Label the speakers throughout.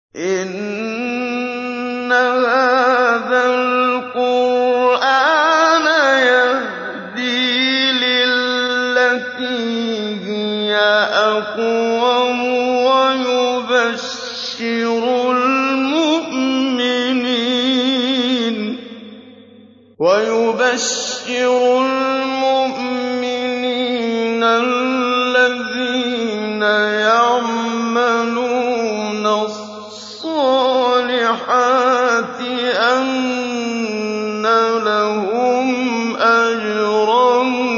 Speaker 1: إِنَّ هَٰذَا الْقُرْآنَ يَهْدِي لِلَّتِي هِيَ أَقْوَمُ وَيُبَشِّرُ الْمُؤْمِنِينَ الَّذِينَ يَعْمَلُونَ الصَّالِحَاتِ أَنَّ لَهُمْ أَجْرًا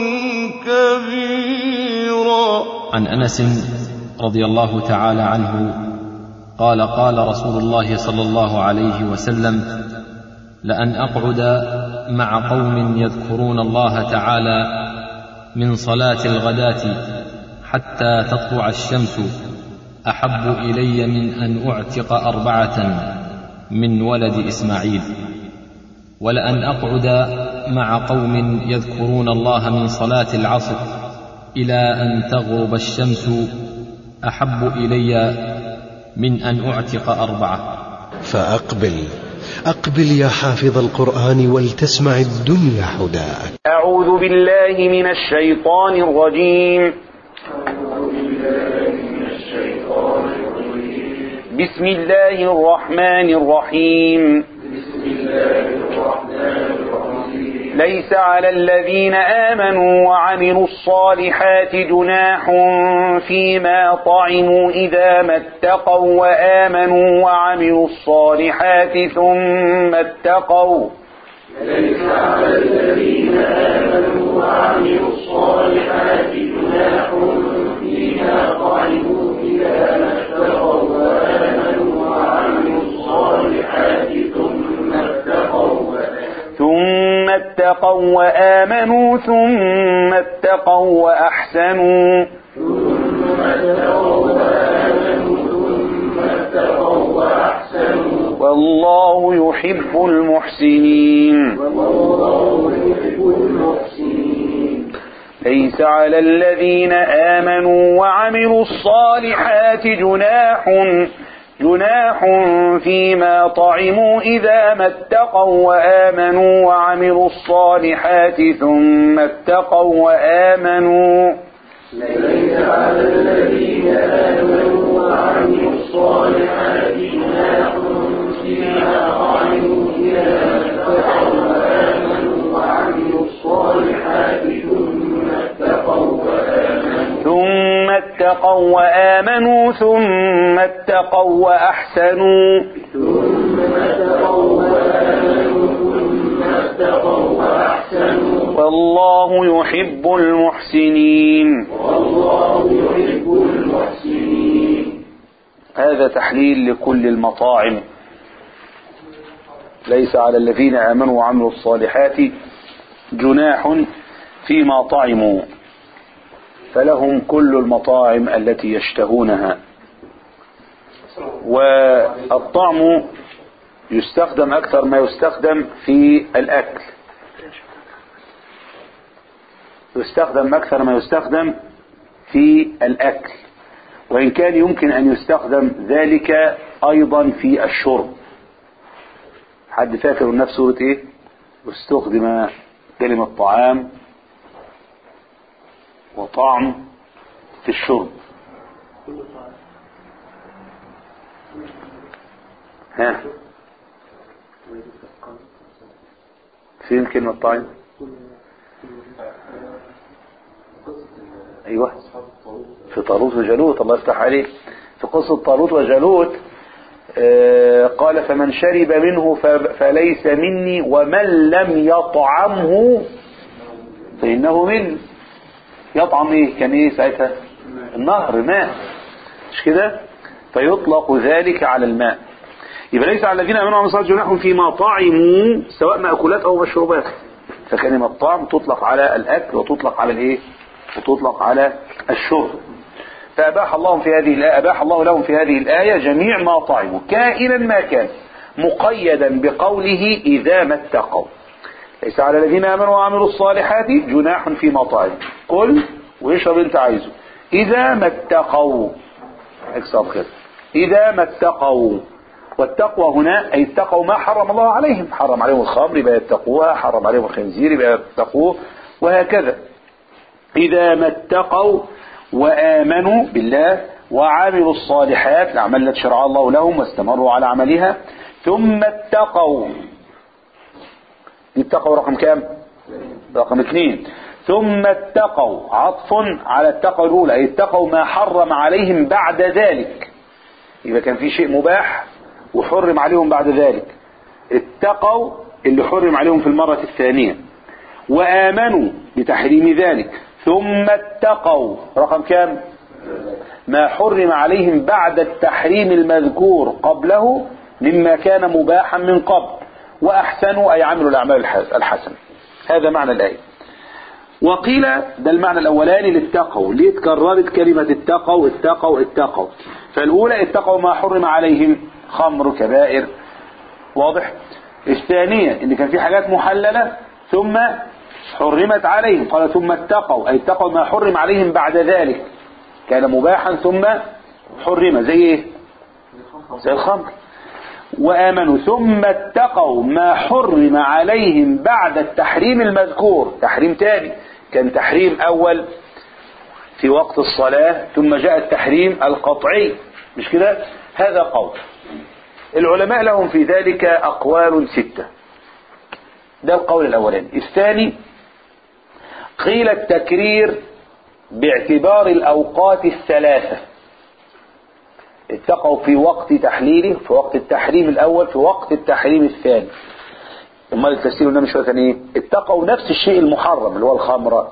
Speaker 1: كَبِيرًا
Speaker 2: عن انس رضي الله تعالى عنه قال قال رسول الله صلى الله عليه وسلم لان اقعد مع قوم يذكرون الله تعالى من صلاه الغداه حتى تطلع الشمس احب الي من ان اعتق اربعه من ولد اسماعيل ولان اقعد مع قوم يذكرون الله من صلاه العصر الى ان تغرب الشمس احب الي من ان اعتق اربعه
Speaker 3: فأقبل أقبل يا حافظ القرآن ولتسمع الدنيا حداك
Speaker 4: أعوذ بالله من الشيطان الرجيم بسم الله الرحمن الرحيم ليس على الذين آمنوا وعملوا الصالحات جناح فيما طعموا إذا ما اتقوا وآمنوا وعملوا الصالحات ثم اتقوا
Speaker 5: ليس على الذين آمنوا وعملوا الصالحات جناح فيما طعموا إذا ما اتقوا وآمنوا وعملوا الصالحات ثم اتقوا
Speaker 4: ثم اتقوا وآمنوا ثم اتقوا وأحسنوا
Speaker 5: ثم اتقوا وآمنوا ثم اتقوا وأحسنوا
Speaker 4: والله يحب المحسنين
Speaker 5: والله يحب المحسنين
Speaker 4: ليس على الذين آمنوا وعملوا الصالحات جناح جناح فيما طعموا إذا ما اتقوا وآمنوا وعملوا الصالحات ثم اتقوا وآمنوا
Speaker 5: ليس على الذين آمنوا وعملوا الصالحات جناح فيما طعموا إذا ما اتقوا وآمنوا وعملوا الصالحات ثم اتقوا وآمنوا
Speaker 4: ثم اتقوا وآمنوا ثم اتقوا وأحسنوا
Speaker 5: ثم اتقوا وآمنوا ثم اتقوا وأحسنوا
Speaker 4: والله يحب المحسنين
Speaker 5: والله يحب المحسنين
Speaker 4: هذا تحليل لكل المطاعم ليس على الذين آمنوا وعملوا الصالحات جناح فيما طعموا فلهم كل المطاعم التي يشتهونها والطعم يستخدم أكثر ما يستخدم في الأكل يستخدم أكثر ما يستخدم في الأكل وإن كان يمكن أن يستخدم ذلك أيضا في الشرب حد فاكر من نفس سورة إيه استخدم كلمة طعام وطعم في الشرب ها فين كلمة طعام ايوه في طالوت وجالوت الله يفتح عليه في قصة طالوت وجالوت آه قال فمن شرب منه ف- فليس مني ومن لم يطعمه فإنه مني يطعم ايه كان ايه ساعتها النهر ماء مش كده فيطلق ذلك على الماء يبقى ليس على الذين امنوا وعملوا الصالحات جناح فيما طعموا سواء مأكولات او مشروبات فكلمة طعم تطلق على الاكل وتطلق على الايه وتطلق على الشرب فأباح الله في هذه الآية أباح الله لهم في هذه الآية جميع ما طعموا كائنا ما كان مقيدا بقوله إذا ما اتقوا ليس على الذين آمنوا وعملوا الصالحات جناح فيما طعموا قل واشرب انت عايزه إذا ما اتقوا اكسب كده إذا ما اتقوا والتقوى هنا أي اتقوا ما حرم الله عليهم حرم عليهم الخمر يبقى يتقوها حرم عليهم الخنزير يبقى يتقوه وهكذا إذا ما اتقوا وآمنوا بالله وعملوا الصالحات الأعمال التي شرع الله لهم واستمروا على عملها ثم اتقوا اتقوا رقم كام رقم اثنين ثم اتقوا عطف على التقوى الأولى أي اتقوا ما حرم عليهم بعد ذلك يبقى كان في شيء مباح وحرم عليهم بعد ذلك اتقوا اللي حرم عليهم في المرة الثانية وآمنوا بتحريم ذلك ثم اتقوا رقم كام ما حرم عليهم بعد التحريم المذكور قبله مما كان مباحا من قبل وأحسنوا أي عملوا الأعمال الحسنة هذا معنى الآية وقيل ده المعنى الأولاني لاتقوا ليه اتكررت كلمة اتقوا اتقوا اتقوا فالأولى اتقوا ما حرم عليهم خمر كبائر واضح الثانية ان كان في حاجات محللة ثم حرمت عليهم قال ثم اتقوا أي اتقوا ما حرم عليهم بعد ذلك كان مباحا ثم حرم زي ايه زي الخمر وآمنوا ثم اتقوا ما حرم عليهم بعد التحريم المذكور تحريم تاني كان تحريم أول في وقت الصلاة ثم جاء التحريم القطعي مش كده هذا قول العلماء لهم في ذلك أقوال ستة ده القول الأولاني الثاني قيل التكرير باعتبار الأوقات الثلاثة اتقوا في وقت تحليله في وقت التحريم الأول في وقت التحريم الثاني امال التفسير ده مش كان ايه اتقوا نفس الشيء المحرم اللي هو الخمر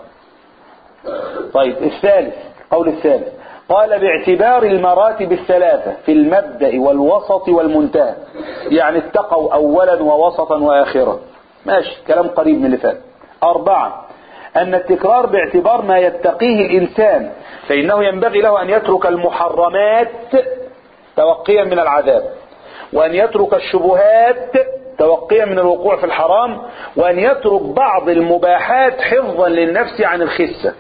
Speaker 4: طيب الثالث قول الثالث قال باعتبار المراتب الثلاثة في المبدأ والوسط والمنتهى يعني اتقوا أولا ووسطا وآخرا ماشي كلام قريب من اللي فات أربعة أن التكرار باعتبار ما يتقيه الإنسان فإنه ينبغي له أن يترك المحرمات توقيا من العذاب وأن يترك الشبهات توقيا من الوقوع في الحرام وأن يترك بعض المباحات حفظا للنفس عن الخسة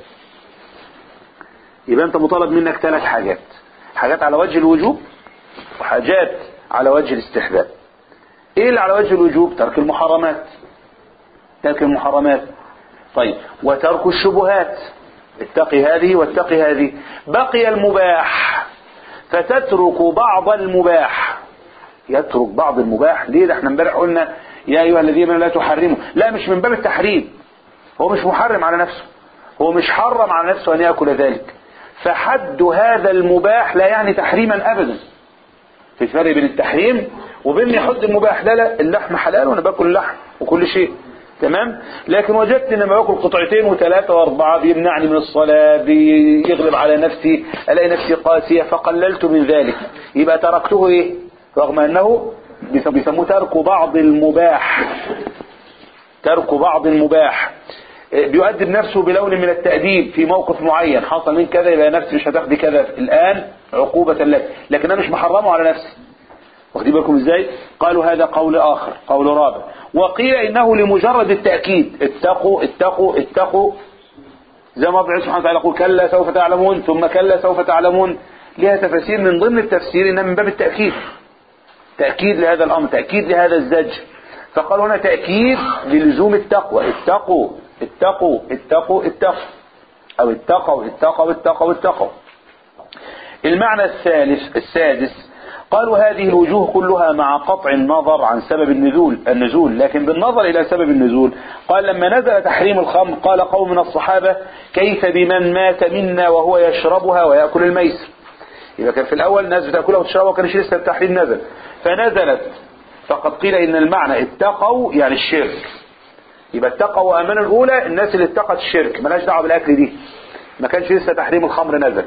Speaker 4: يبقى أنت مطالب منك ثلاث حاجات حاجات على وجه الوجوب وحاجات على وجه الاستحباب ايه اللي على وجه الوجوب ترك المحرمات ترك المحرمات طيب وترك الشبهات اتقي هذه واتقي هذه بقي المباح فتترك بعض المباح يترك بعض المباح ليه ده احنا امبارح قلنا يا ايها الذين لا تحرموا لا مش من باب التحريم هو مش محرم على نفسه هو مش حرم على نفسه ان ياكل ذلك فحد هذا المباح لا يعني تحريما ابدا في فرق بين التحريم وبين يحد المباح لا لا اللحم حلال وانا باكل اللحم وكل شيء تمام لكن وجدت ان لما باكل قطعتين وثلاثة واربعة بيمنعني من الصلاة بيغلب على نفسي الاقي نفسي قاسية فقللت من ذلك يبقى تركته ايه رغم انه بيسموه ترك بعض المباح ترك بعض المباح بيؤدب نفسه بلون من التأديب في موقف معين حصل من كذا يبقى نفسي مش هتاخدي كذا الآن عقوبة لك لكن أنا مش محرمه على نفسي واخدين بالكم ازاي قالوا هذا قول آخر قول رابع وقيل إنه لمجرد التأكيد اتقوا اتقوا اتقوا زي ما ربنا سبحانه وتعالى يقول كلا سوف تعلمون ثم كلا سوف تعلمون لها تفاسير من ضمن التفسير إنها من باب التأكيد تأكيد لهذا الأمر تأكيد لهذا الزجر فقالوا هنا تأكيد للزوم التقوى اتقوا اتقوا اتقوا اتقوا او اتقوا اتقوا اتقوا اتقوا المعنى الثالث السادس قالوا هذه الوجوه كلها مع قطع النظر عن سبب النزول النزول لكن بالنظر الى سبب النزول قال لما نزل تحريم الخمر قال قوم من الصحابة كيف بمن مات منا وهو يشربها ويأكل الميسر يبقى كان في الاول الناس بتاكلها وتشربها وكانش لسه التحريم نزل فنزلت فقد قيل ان المعنى اتقوا يعني الشرك يبقى اتقوا وامنوا الاولى الناس اللي اتقت الشرك مالهاش دعوه بالاكل دي ما كانش لسه تحريم الخمر نزل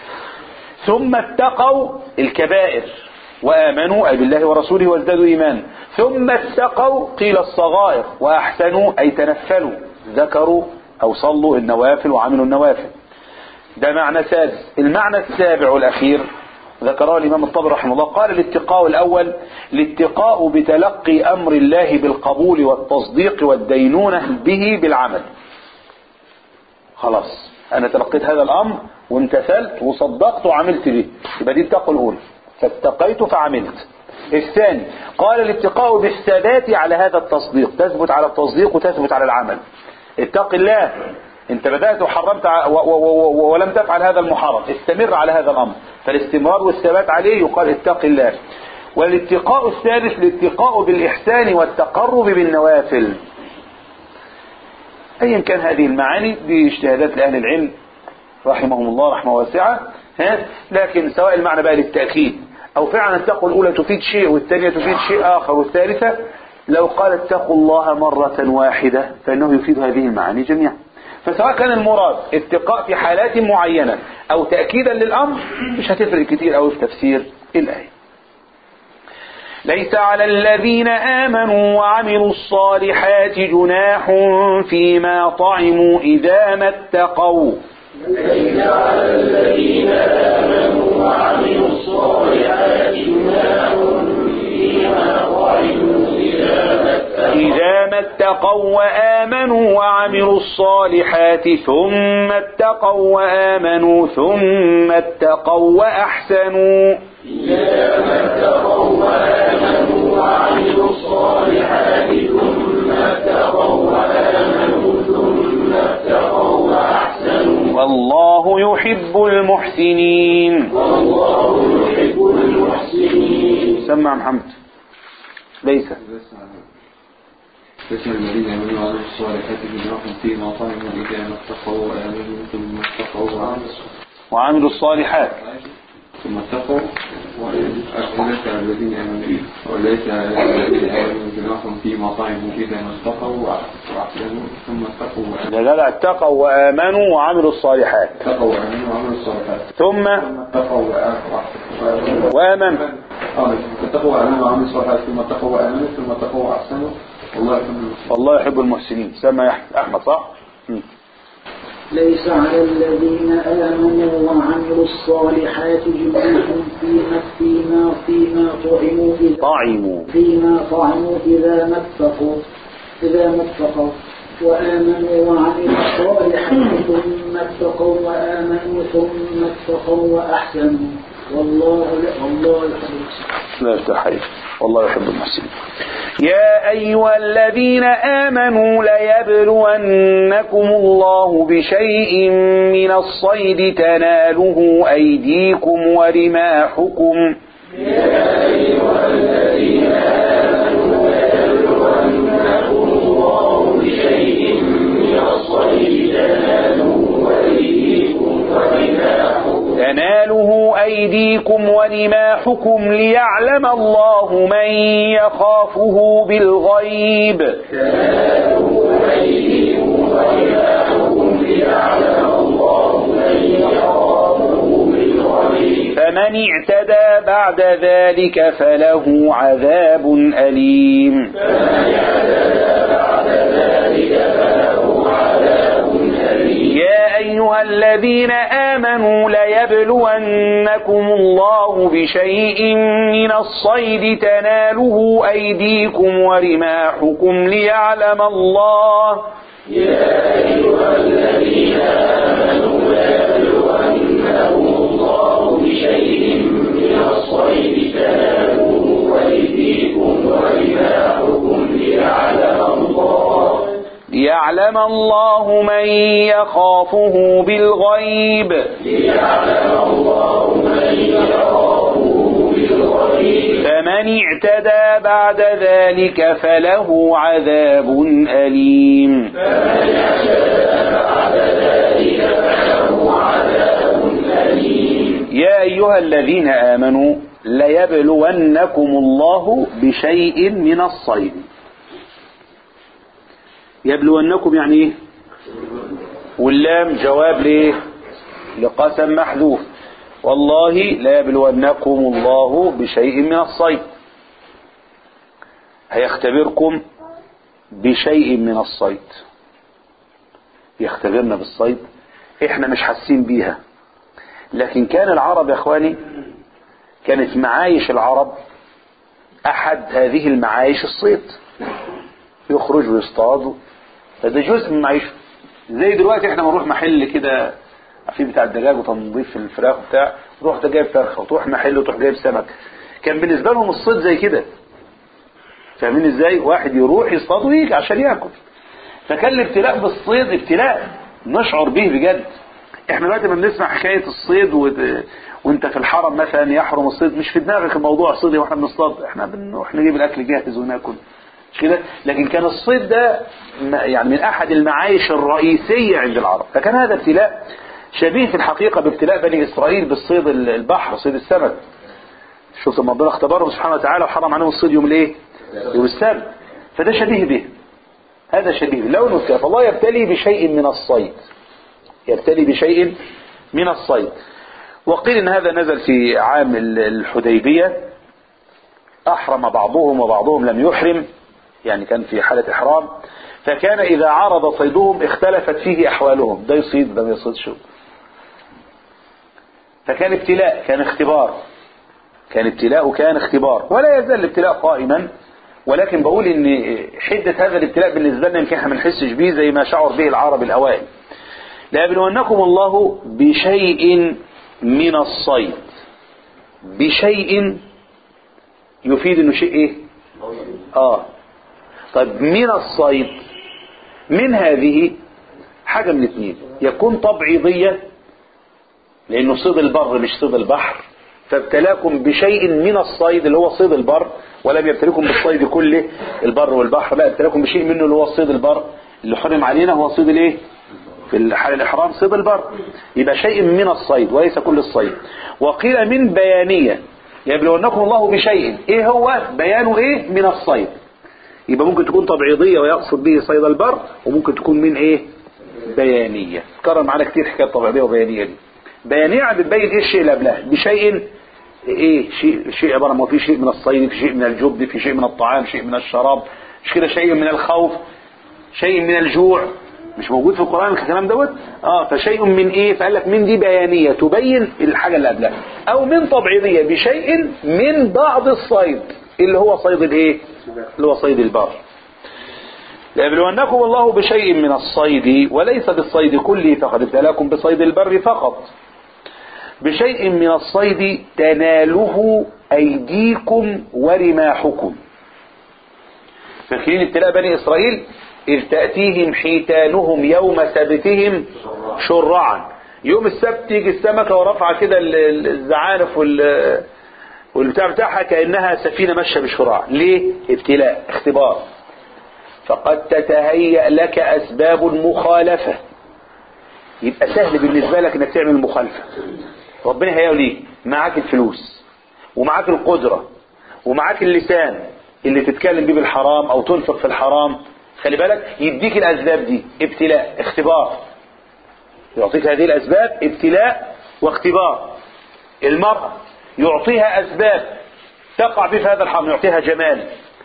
Speaker 4: ثم اتقوا الكبائر وامنوا اي بالله ورسوله وازدادوا ايمانا ثم اتقوا قيل الصغائر واحسنوا اي تنفلوا ذكروا او صلوا النوافل وعملوا النوافل ده معنى سادس المعنى السابع والاخير ذكره الإمام الطبري رحمه الله قال الاتقاء الأول الاتقاء بتلقي أمر الله بالقبول والتصديق والدينونة به بالعمل خلاص أنا تلقيت هذا الأمر وامتثلت وصدقت وعملت به يبقى دي التقوى الأولى فاتقيت فعملت الثاني قال الاتقاء بالثبات على هذا التصديق تثبت على التصديق وتثبت على العمل اتق الله انت بدأت وحرمت ع- و- و- و- و- ولم تفعل هذا المحرم استمر على هذا الامر فالاستمرار والثبات عليه يقال اتق الله والاتقاء الثالث الاتقاء بالاحسان والتقرب بالنوافل ايا كان هذه المعاني دي اجتهادات لاهل العلم رحمهم الله رحمه واسعة ها لكن سواء المعنى بقى للتأكيد أو فعلا التقوى الأولى تفيد شيء والثانية تفيد شيء آخر والثالثة لو قال اتقوا الله مرة واحدة فإنه يفيد هذه المعاني جميعا فسواء كان المراد اتقاء في حالات معينة أو تأكيدا للأمر مش هتفرق كتير أو في تفسير الآية ليس على الذين آمنوا وعملوا الصالحات جناح فيما طعموا إذا ما اتقوا
Speaker 5: ليس على الذين آمنوا وعملوا الصالحات جناح فيما طعموا إذا ما اتقوا
Speaker 4: إذا ما اتقوا وآمنوا وعملوا الصالحات ثم اتقوا وآمنوا ثم اتقوا وأحسنوا
Speaker 5: إذا ما اتقوا وآمنوا وعملوا الصالحات ثم اتقوا وآمنوا ثم اتقوا وأحسنوا
Speaker 4: والله يحب المحسنين
Speaker 5: والله يحب المحسنين
Speaker 4: سمع محمد ليس
Speaker 6: ليس الذين يعملون وعملوا الصالحات جناح فيما طعموا إذا ما اتقوا وآمنوا ثم اتقوا وعملوا
Speaker 4: وعملوا الصالحات
Speaker 6: ثم اتقوا وليس على الذين آمنوا وليس على الذين آمنوا جناح فيما طعموا إذا ما اتقوا وأحسنوا ثم اتقوا وآمنوا
Speaker 4: ده جدع اتقوا وآمنوا وعملوا الصالحات
Speaker 6: اتقوا وآمنوا وعملوا الصالحات
Speaker 4: ثم
Speaker 6: ثم اتقوا وآمنوا
Speaker 4: وآمنوا
Speaker 6: آه، اتقوا وآمنوا وعملوا الصالحات ثم اتقوا وآمنوا ثم اتقوا وأحسنوا والله يحب المحسنين
Speaker 4: والله يحب المحسنين سمع يا أحمد أحمد صح؟ مم.
Speaker 7: ليس على الذين آمنوا وعملوا الصالحات جناح فيما فيما فيما طعموا إذا
Speaker 4: طعموا
Speaker 7: فيما طعموا إذا ما اتقوا إذا ما اتقوا وآمنوا وعملوا الصالحات ثم اتقوا وآمنوا ثم اتقوا وأحسنوا والله والله يحب المحسنين.
Speaker 4: لا يفتح عليك والله يحب المحسنين يا أيها الذين آمنوا ليبلونكم الله بشيء من الصيد تناله أيديكم ورماحكم تناله أيديكم ورماحكم ليعلم الله من يخافه بالغيب فمن اعتدى بعد ذلك فله عذاب أليم يا أيها الذين آمنوا ليبلونكم الله بشيء من الصيد تناله أيديكم ورماحكم ليعلم الله ليعلم الله من يخافه بالغيب فمن اعتدى بعد ذلك فله عذاب أليم يا أيها الذين آمنوا ليبلونكم الله بشيء من الصيد يبلونكم يعني ايه واللام جواب ليه لقسم محذوف والله لا يبلونكم الله بشيء من الصيد هيختبركم بشيء من الصيد يختبرنا بالصيد احنا مش حاسين بيها لكن كان العرب يا اخواني كانت معايش العرب احد هذه المعايش الصيد يخرج ويصطاد فده جزء من معيشه زي دلوقتي احنا بنروح محل كده في بتاع الدجاج وتنظيف الفراخ وبتاع تروح جايب فرخه وتروح محل وتروح جايب سمك كان بالنسبة لهم الصيد زي كده فاهمين ازاي واحد يروح يصطاد ويجي عشان ياكل فكان الابتلاء بالصيد ابتلاء نشعر به بجد احنا دلوقتي لما بنسمع حكايه الصيد و... وانت في الحرم مثلا يحرم الصيد مش في دماغك الموضوع صيد واحنا بنصطاد احنا بنروح نجيب الاكل جاهز وناكل مش كده لكن كان الصيد ده م- يعني من احد المعايش الرئيسيه عند العرب فكان هذا ابتلاء شبيه في الحقيقه بابتلاء بني اسرائيل بالصيد ال- البحر صيد السمك شفت لما ربنا اختبرهم سبحانه وتعالى وحرم عليهم الصيد يوم الايه يوم السبت فده شبيه به هذا شبيه لونه كده فالله يبتلي بشيء من الصيد يبتلي بشيء من الصيد وقيل ان هذا نزل في عام ال- الحديبية احرم بعضهم وبعضهم لم يحرم يعني كان في حالة احرام فكان اذا عرض صيدهم اختلفت فيه احوالهم ده يصيد ده ما يصيدش فكان ابتلاء كان اختبار كان ابتلاء وكان اختبار ولا يزال الابتلاء قائما ولكن بقول ان حدة هذا الابتلاء بالنسبة لنا يمكن احنا ما نحسش بيه زي ما شعر به العرب الاوائل ليبلونكم الله بشيء من الصيد بشيء يفيد انه شيء ايه اه طيب من الصيد من هذه حاجة من اثنين يكون تبعيضية لانه صيد البر مش صيد البحر فابتلاكم بشيء من الصيد اللي هو صيد البر ولم يبتليكم بالصيد كله البر والبحر لا ابتلاكم بشيء منه اللي هو صيد البر اللي حرم علينا هو صيد الايه في حال الإحرام صيد البر يبقى شيء من الصيد وليس كل الصيد وقيل من بيانية يبلونكم الله بشيء ايه هو بيانه ايه من الصيد يبقى ممكن تكون تبعيضية ويقصد به صيد البر وممكن تكون من ايه بيانية تكرر معانا كتير حكاية تبعيضية وبيانية دي بيانية يعني بتبين ايه الشيء اللي قبلها بشيء ايه شيء شيء عبارة ما في شيء من الصيد في شيء من الجبن في شيء من الطعام شيء من الشراب مش كده شيء من الخوف شيء من الجوع مش موجود في القرآن الكلام دوت اه فشيء من ايه فقال لك من دي بيانية تبين الحاجة اللي قبلها او من تبعيضية بشيء من بعض الصيد اللي هو صيد الايه اللي هو صيد البر ليبلونكم الله بشيء من الصيد وليس بالصيد كله فقد ابتلاكم بصيد البر فقط بشيء من الصيد تناله ايديكم ورماحكم فاكرين ابتلاء بني اسرائيل إذ تأتيهم حيتانهم يوم سبتهم شرعا يوم السبت تيجي السمكة ورفع كده ال- ال- الزعانف وال والبتاع بتاعها كأنها سفينة ماشية بشراع ليه؟ ابتلاء اختبار فقد تتهيأ لك أسباب المخالفة يبقى سهل بالنسبة لك انك تعمل مخالفة ربنا هيقول ليه معاك الفلوس ومعاك القدرة ومعاك اللسان اللي تتكلم بيه بالحرام او تنفق في الحرام خلي بالك يديك الاسباب دي ابتلاء اختبار يعطيك هذه الاسباب ابتلاء واختبار المرأة يعطيها اسباب تقع بها في هذا الحرام يعطيها جمال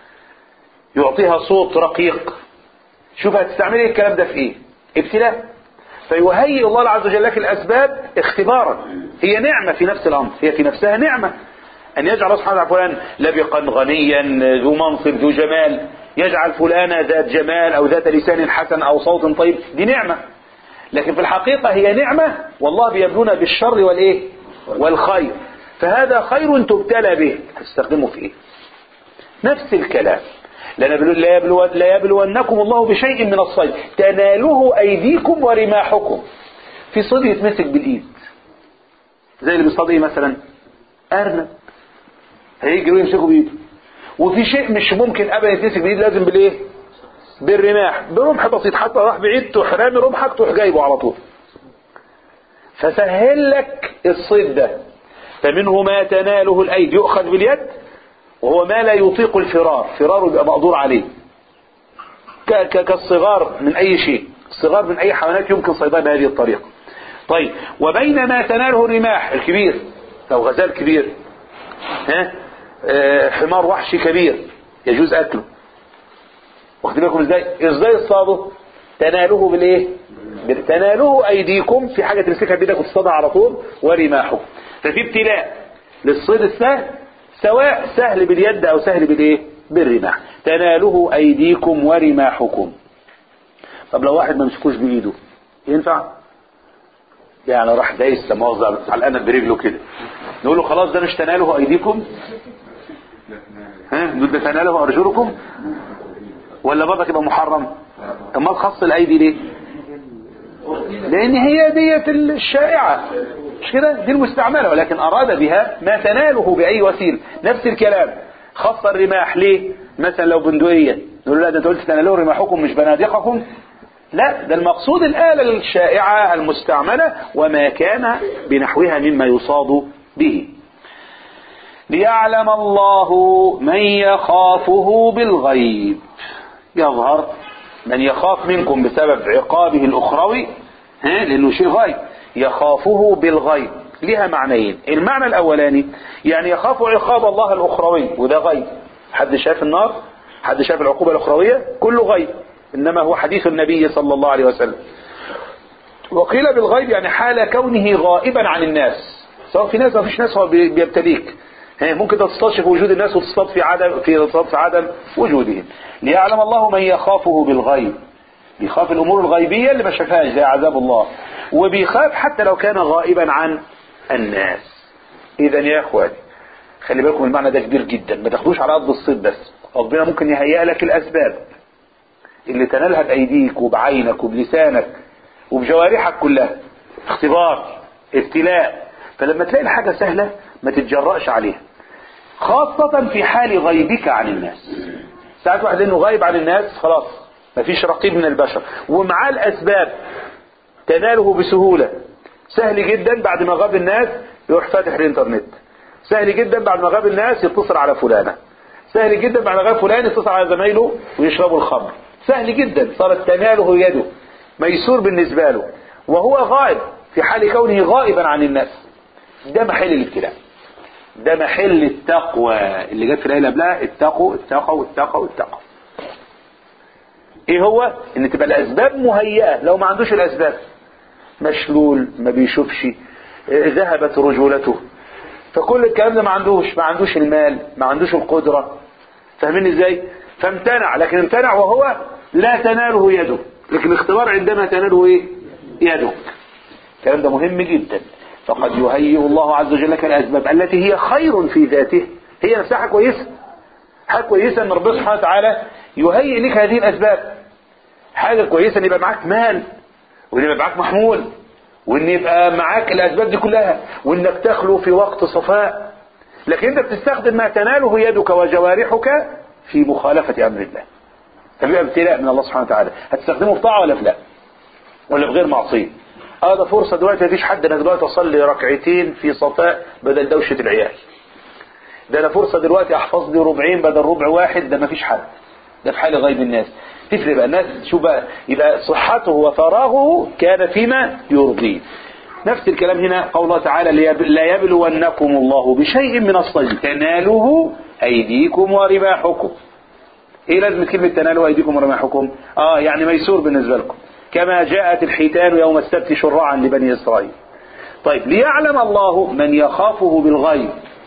Speaker 4: يعطيها صوت رقيق شوف هتستعملي الكلام ده في ايه ابتلاء فيهيئ الله عز وجل لك الاسباب اختبارا هي نعمة في نفس الامر هي في نفسها نعمة ان يجعل الله سبحانه وتعالى فلان لبقا غنيا ذو منصب ذو جمال يجعل فلانة ذات جمال او ذات لسان حسن او صوت طيب دي نعمة لكن في الحقيقة هي نعمة والله بيبلونا بالشر والايه والخير فهذا خير تبتلى به تستخدمه في ايه نفس الكلام لا يبلو لا يبلو لا يبلونكم الله بشيء من الصيد تناله ايديكم ورماحكم في صيد يتمسك بالايد زي اللي بيصطاد ايه مثلا ارنب هيجروا يمسكوا بايده وفي شيء مش ممكن ابدا يتمسك بالايد لازم بالايه بالرماح برمح بسيط حتى راح بعيد تروح رامي رمحك تروح جايبه على طول فسهل لك الصيد ده فمنه ما تناله الايدي يؤخذ باليد وهو ما لا يطيق الفرار فراره يبقى مقدور عليه ك- ك- كالصغار من اي شيء الصغار من اي حيوانات يمكن صيدها بهذه الطريقة طيب وبين ما تناله الرماح الكبير لو غزال كبير ها آه، حمار وحشي كبير يجوز اكله واخد بالكم ازاي ازاي اصطاده تناله بالايه بال- تناله ايديكم في حاجه تمسكها بايدك وتصطادها على طول ورماحكم ففي ابتلاء للصيد السهل سواء سهل باليد او سهل بالايه بالرماح تناله ايديكم ورماحكم طب لو واحد ما مسكوش بايده ينفع يعني راح دايس مؤاخذة علقنا برجله كده نقول له خلاص ده مش تناله ايديكم ها دول ده تناله ارجلكم ولا برضك يبقى محرم اما خص الايدي ليه لان هي ديت الشائعه مش كده دي المستعمله ولكن اراد بها ما تناله باي وسيله نفس الكلام خص الرماح ليه مثلا لو بندقيه نقول له لا ده انت قلت تنالوا رماحكم مش بنادقكم لا ده المقصود الآلة الشائعة المستعملة وما كان بنحوها مما يصاد به ليعلم الله من يخافه بالغيب يظهر من يخاف منكم بسبب عقابه الأخروي ها لأنه شيء غيب يخافه بالغيب لها معنيين المعنى الأولاني يعني يخاف عقاب الله الأخروي وده غيب حد شاف النار حد شاف العقوبة الأخروية كله غيب إنما هو حديث النبي صلى الله عليه وسلم وقيل بالغيب يعني حال كونه غائبا عن الناس سواء في ناس أو فيش ناس هو بي- بيبتليك ها، ممكن تستشف وجود الناس وتصطاد في عدم في تصطاد في عدم وجودهم ليعلم الله من يخافه بالغيب بيخاف الامور الغيبيه اللي ما شافهاش زي عذاب الله وبيخاف حتى لو كان غائبا عن الناس اذا يا اخواني خلي بالكم المعنى ده كبير جدا ما تاخدوش على قد الصيد بس ربنا ممكن يهيئ لك الاسباب اللي تنالها بايديك وبعينك وبلسانك وبجوارحك كلها اختبار ابتلاء فلما تلاقي الحاجة سهلة ما تتجرأش عليها خاصة في حال غيبك عن الناس ساعات واحد انه غايب عن الناس خلاص مفيش رقيب من البشر ومعاه الاسباب تناله بسهولة سهل جدا بعد ما غاب الناس يروح فاتح الانترنت سهل جدا بعد ما غاب الناس يتصل على فلانة سهل جدا بعد ما غاب فلان يتصل على زمايله ويشربوا الخمر سهل جدا صارت تناله يده ميسور بالنسبة له وهو غائب في حال كونه غائبا عن الناس ده محل الابتلاء ده محل التقوى اللي جت في الايه اللي قبلها اتقوا اتقوا اتقوا اتقوا ايه هو ان تبقى الاسباب مهيئه لو ما عندوش الاسباب مشلول ما بيشوفش اه، ذهبت رجولته فكل الكلام ده ما عندوش ما عندوش المال ما عندوش القدره فاهمين ازاي فامتنع لكن امتنع وهو لا تناله يده لكن الاختبار عندما تناله ايه يدك الكلام ده مهم جدا فقد يهيئ الله عز وجل لك الاسباب التي هي خير في ذاته هي نفسها حاجه كويسه حاجه كويسه ان ربنا سبحانه وتعالى يهيئ لك هذه الاسباب حاجه كويسه ان يبقى معاك مال وان يبقى معاك محمول وان يبقى معاك الاسباب دي كلها وانك تخلو في وقت صفاء لكن انت بتستخدم ما تناله يدك وجوارحك في مخالفه امر الله فبيبقى ابتلاء من الله سبحانه وتعالى هتستخدمه في طاعه ولا في لا ولا في غير معصيه اه ده فرصه دلوقتي مفيش حد انا دلوقتي اصلي ركعتين في صفاء بدل دوشه العيال ده انا فرصه دلوقتي احفظ لي ربعين بدل ربع واحد ده مفيش حد ده في حال غيب الناس تفرق بقى الناس شو بقى يبقى صحته وفراغه كان فيما يرضيه نفس الكلام هنا قول الله تعالى ليب- لا يبلونكم الله بشيء من الصيد تناله ايديكم ورماحكم ايه لازم كلمة تنالوا ايديكم ورماحكم اه يعني ميسور بالنسبة لكم كما جاءت الحيتان يوم السبت شرعا لبني اسرائيل طيب ليعلم الله من يخافه بالغيب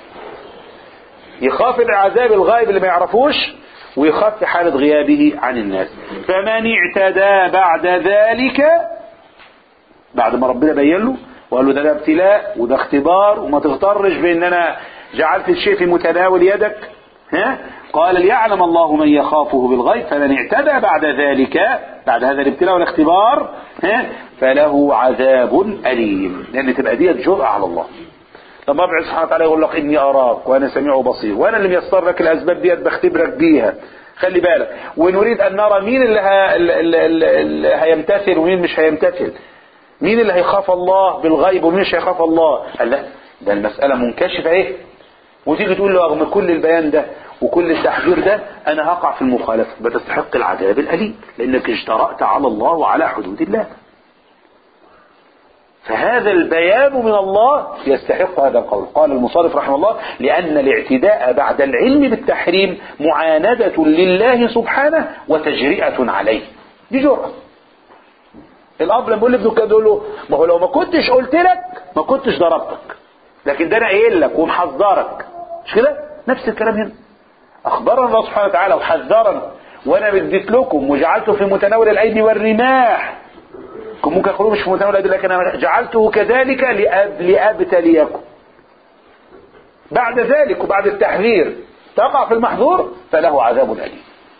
Speaker 4: يخاف العذاب الغائب اللي ما يعرفوش ويخاف في حالة غيابه عن الناس فمن اعتدى بعد ذلك بعد ما ربنا بين له وقال له ده, ده ابتلاء وده اختبار وما تغترش بان انا جعلت الشيء في متناول يدك ها قال ليعلم الله من يخافه بالغيب فمن اعتدى بعد ذلك بعد هذا الابتلاء والاختبار ها فله عذاب أليم لأن تبقى ديت جرأة على الله لما ربنا سبحانه وتعالى يقول لك إني أراك وأنا سميع بصير وأنا اللي ميسر لك الأسباب ديت بختبرك بيها خلي بالك ونريد أن نرى مين اللي, ه... اللي, اللي, اللي هيمتثل ومين مش هيمتثل مين اللي هيخاف الله بالغيب ومين مش هيخاف الله قال لا ده المسألة منكشفة ايه وتيجي تقول له رغم كل البيان ده وكل التحذير ده انا هقع في المخالفة بتستحق العذاب الأليم لانك اجترأت على الله وعلى حدود الله فهذا البيان من الله يستحق هذا القول قال المصارف رحمه الله لأن الاعتداء بعد العلم بالتحريم معاندة لله سبحانه وتجرئة عليه دي جرأة الاب لما بيقول لابنه كده يقول له ما هو لو ما كنتش قلت لك ما كنتش ضربتك لكن ده انا قايل لك ومحذرك مش كده نفس الكلام هنا اخبرنا الله سبحانه وتعالى وحذرنا وانا اديت لكم وجعلته في متناول الايدي والرماح كن ممكن يقولوا مش في متناول الايدي لكن انا جعلته كذلك لأب لابتليكم بعد ذلك وبعد التحذير تقع في المحظور فله عذاب أليم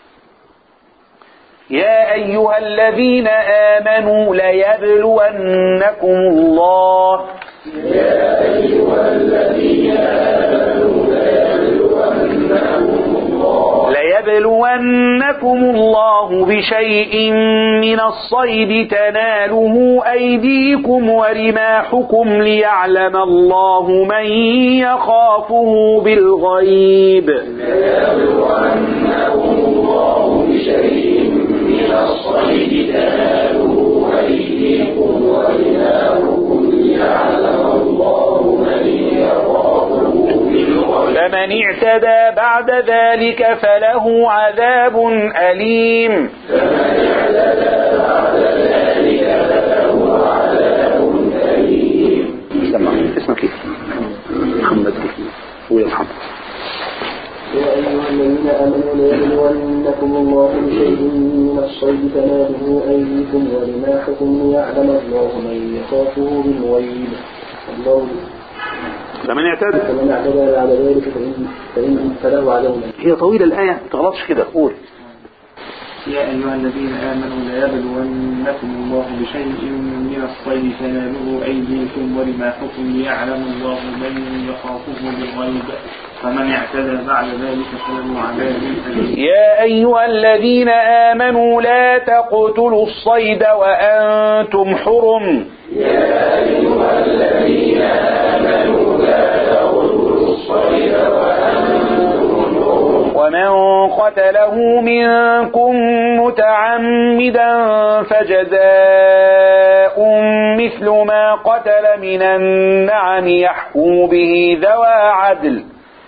Speaker 4: يا أيها الذين آمنوا ليبلونكم الله
Speaker 5: يا أيها الذين آمنوا ليبلونكم الله
Speaker 4: ليبلونكم الله بشيء من الصيد تناله أيديكم ورماحكم ليعلم الله من يخافه بالغيب
Speaker 5: ليبلونكم الله بشيء من الصيد تناله أيديكم ورماحكم ليعلم الله من يخافه بالغيب
Speaker 4: فمن اعتدى بعد ذلك فله عذاب أليم
Speaker 5: فمن اعتدى بعد ذلك فله عذاب أليم
Speaker 4: سمع اسمك ايه محمد ويا محمد
Speaker 8: يا أيها الذين آمنوا ليبلونكم الله بشيء من الصيد تناله أيديكم ورماحكم ليعلم الله من يخافه بالغيب الله
Speaker 4: فمن اعتدى
Speaker 8: فمن اعتدى بعد ذلك فإن, فإن فله عذاب أليم.
Speaker 4: هي طويلة الآية ما تغلطش كده قول
Speaker 6: يا أيها الذين آمنوا ليبلونكم الله بشيء من الصيد تناله أيديكم ورماحكم ليعلم الله من يخافه بالغيب فمن اعتدى بعد ذلك فله عذاب أليم
Speaker 4: يا أيها الذين آمنوا لا تقتلوا الصيد وأنتم حرم
Speaker 5: يا أيها الذين آمنوا لا تقتلوا الصيد وأنتم حرم
Speaker 4: ومن قتله منكم متعمدا فجزاء مثل ما قتل من النعم يحكم به ذوى عدل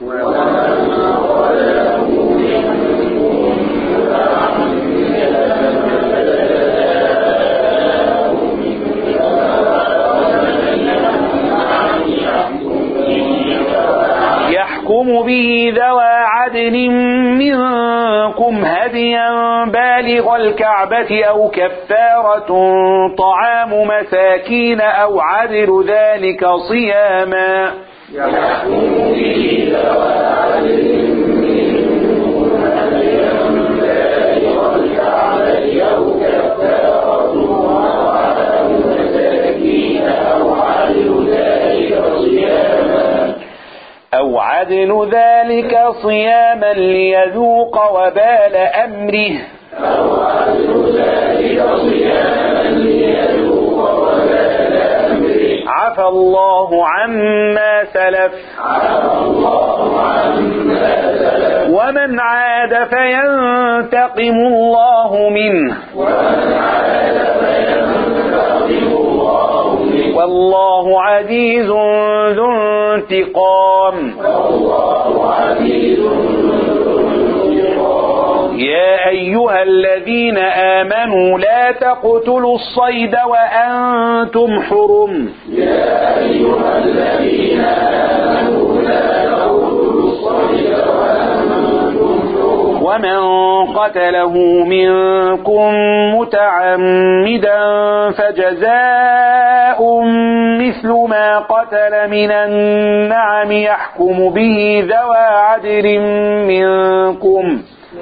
Speaker 4: يحكم به ذوى عدل منكم هديا بالغ الكعبة أو كفارة طعام مساكين أو عدل ذلك صياما
Speaker 5: يحكم به ذوى عدل منكم هديا بالغ الكعبة أو كفارة طعام مساكين أو عدل ذلك صياما
Speaker 4: أو عدل ذلك صياما ليذوق وبال أمره
Speaker 5: أو عدل ذلك صياما ليذوق وبال أمره
Speaker 4: عفى الله عما سلف
Speaker 5: عفى الله عما سلف
Speaker 4: ومن عاد فينتقم الله منه
Speaker 5: ومن عاد فينتقم الله منه
Speaker 4: والله عزيز ذو انتقام
Speaker 5: والله عزيز ذو انتقام
Speaker 4: يا أيها الذين آمنوا لا تقتلوا الصيد وأنتم حرم
Speaker 5: يا أيها الذين آمنوا لا تقتلوا الصيد وأنتم حرم
Speaker 4: ومن قتله منكم متعمدا فجزاء مثل ما قتل من النعم يحكم به ذوى عدل منكم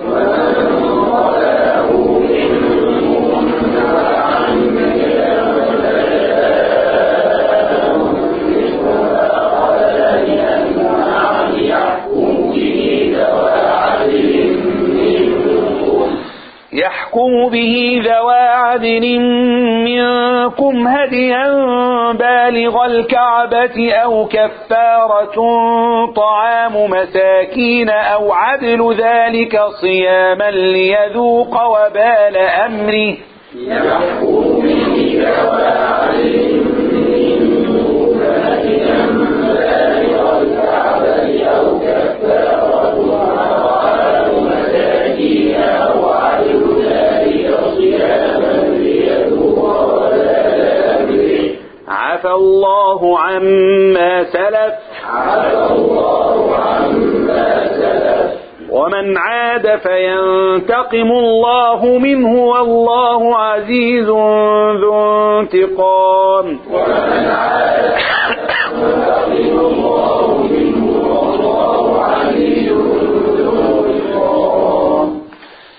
Speaker 4: يحكم به ذوى عدل منكم هديا بالغ الكعبة أو كفارة طعام مساكين أو عدل ذلك صياما ليذوق وبال أمره
Speaker 5: يحكم به ذوى عدل منكم هديا بالغ الكعبة أو كفارة طعام مساكين أو عدل ذلك صياما ليذوق وبال أمره
Speaker 4: عفى الله عما سلف
Speaker 5: عفى الله عما سلف
Speaker 4: ومن عاد فينتقم الله منه والله عزيز ذو انتقام
Speaker 5: ومن عاد ينتقم الله منه والله عزيز ذو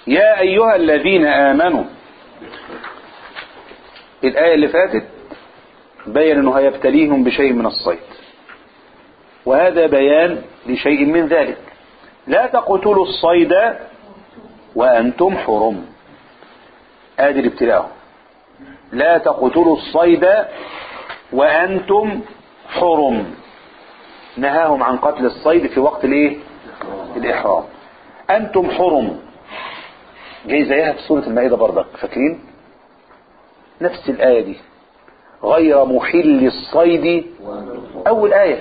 Speaker 4: يا أيها الذين آمنوا الآية اللي فاتت بين أنه هيبتليهم بشيء من الصيد وهذا بيان لشيء من ذلك لا تقتلوا الصيد وأنتم حرم آدي الابتلاء لا تقتلوا الصيد وأنتم حرم نهاهم عن قتل الصيد في وقت الايه الإحرام أنتم حرم جاي زيها في سورة المائدة برضك فاكرين نفس الآية دي غير محل الصيد أول آية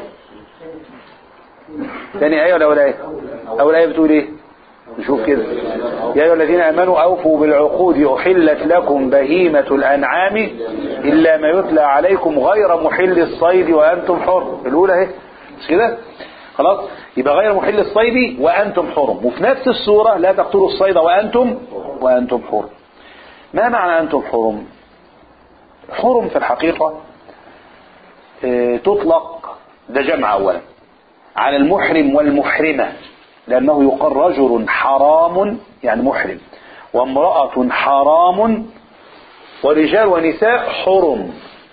Speaker 4: ثاني آية ولا أول آية أول آية بتقول إيه نشوف كده يا أيها الذين آمنوا أوفوا بالعقود أحلت لكم بهيمة الأنعام إلا ما يتلى عليكم غير محل الصيد وأنتم حر الأولى اهي مش كده خلاص يبقى غير محل الصيد وأنتم حرم وفي نفس السورة لا تقتلوا الصيد وأنتم وأنتم حرم ما معنى أنتم حرم حرم في الحقيقة اه تطلق ده جمع أولا على المحرم والمحرمة لأنه يقال رجل حرام يعني محرم وامرأة حرام ورجال ونساء حرم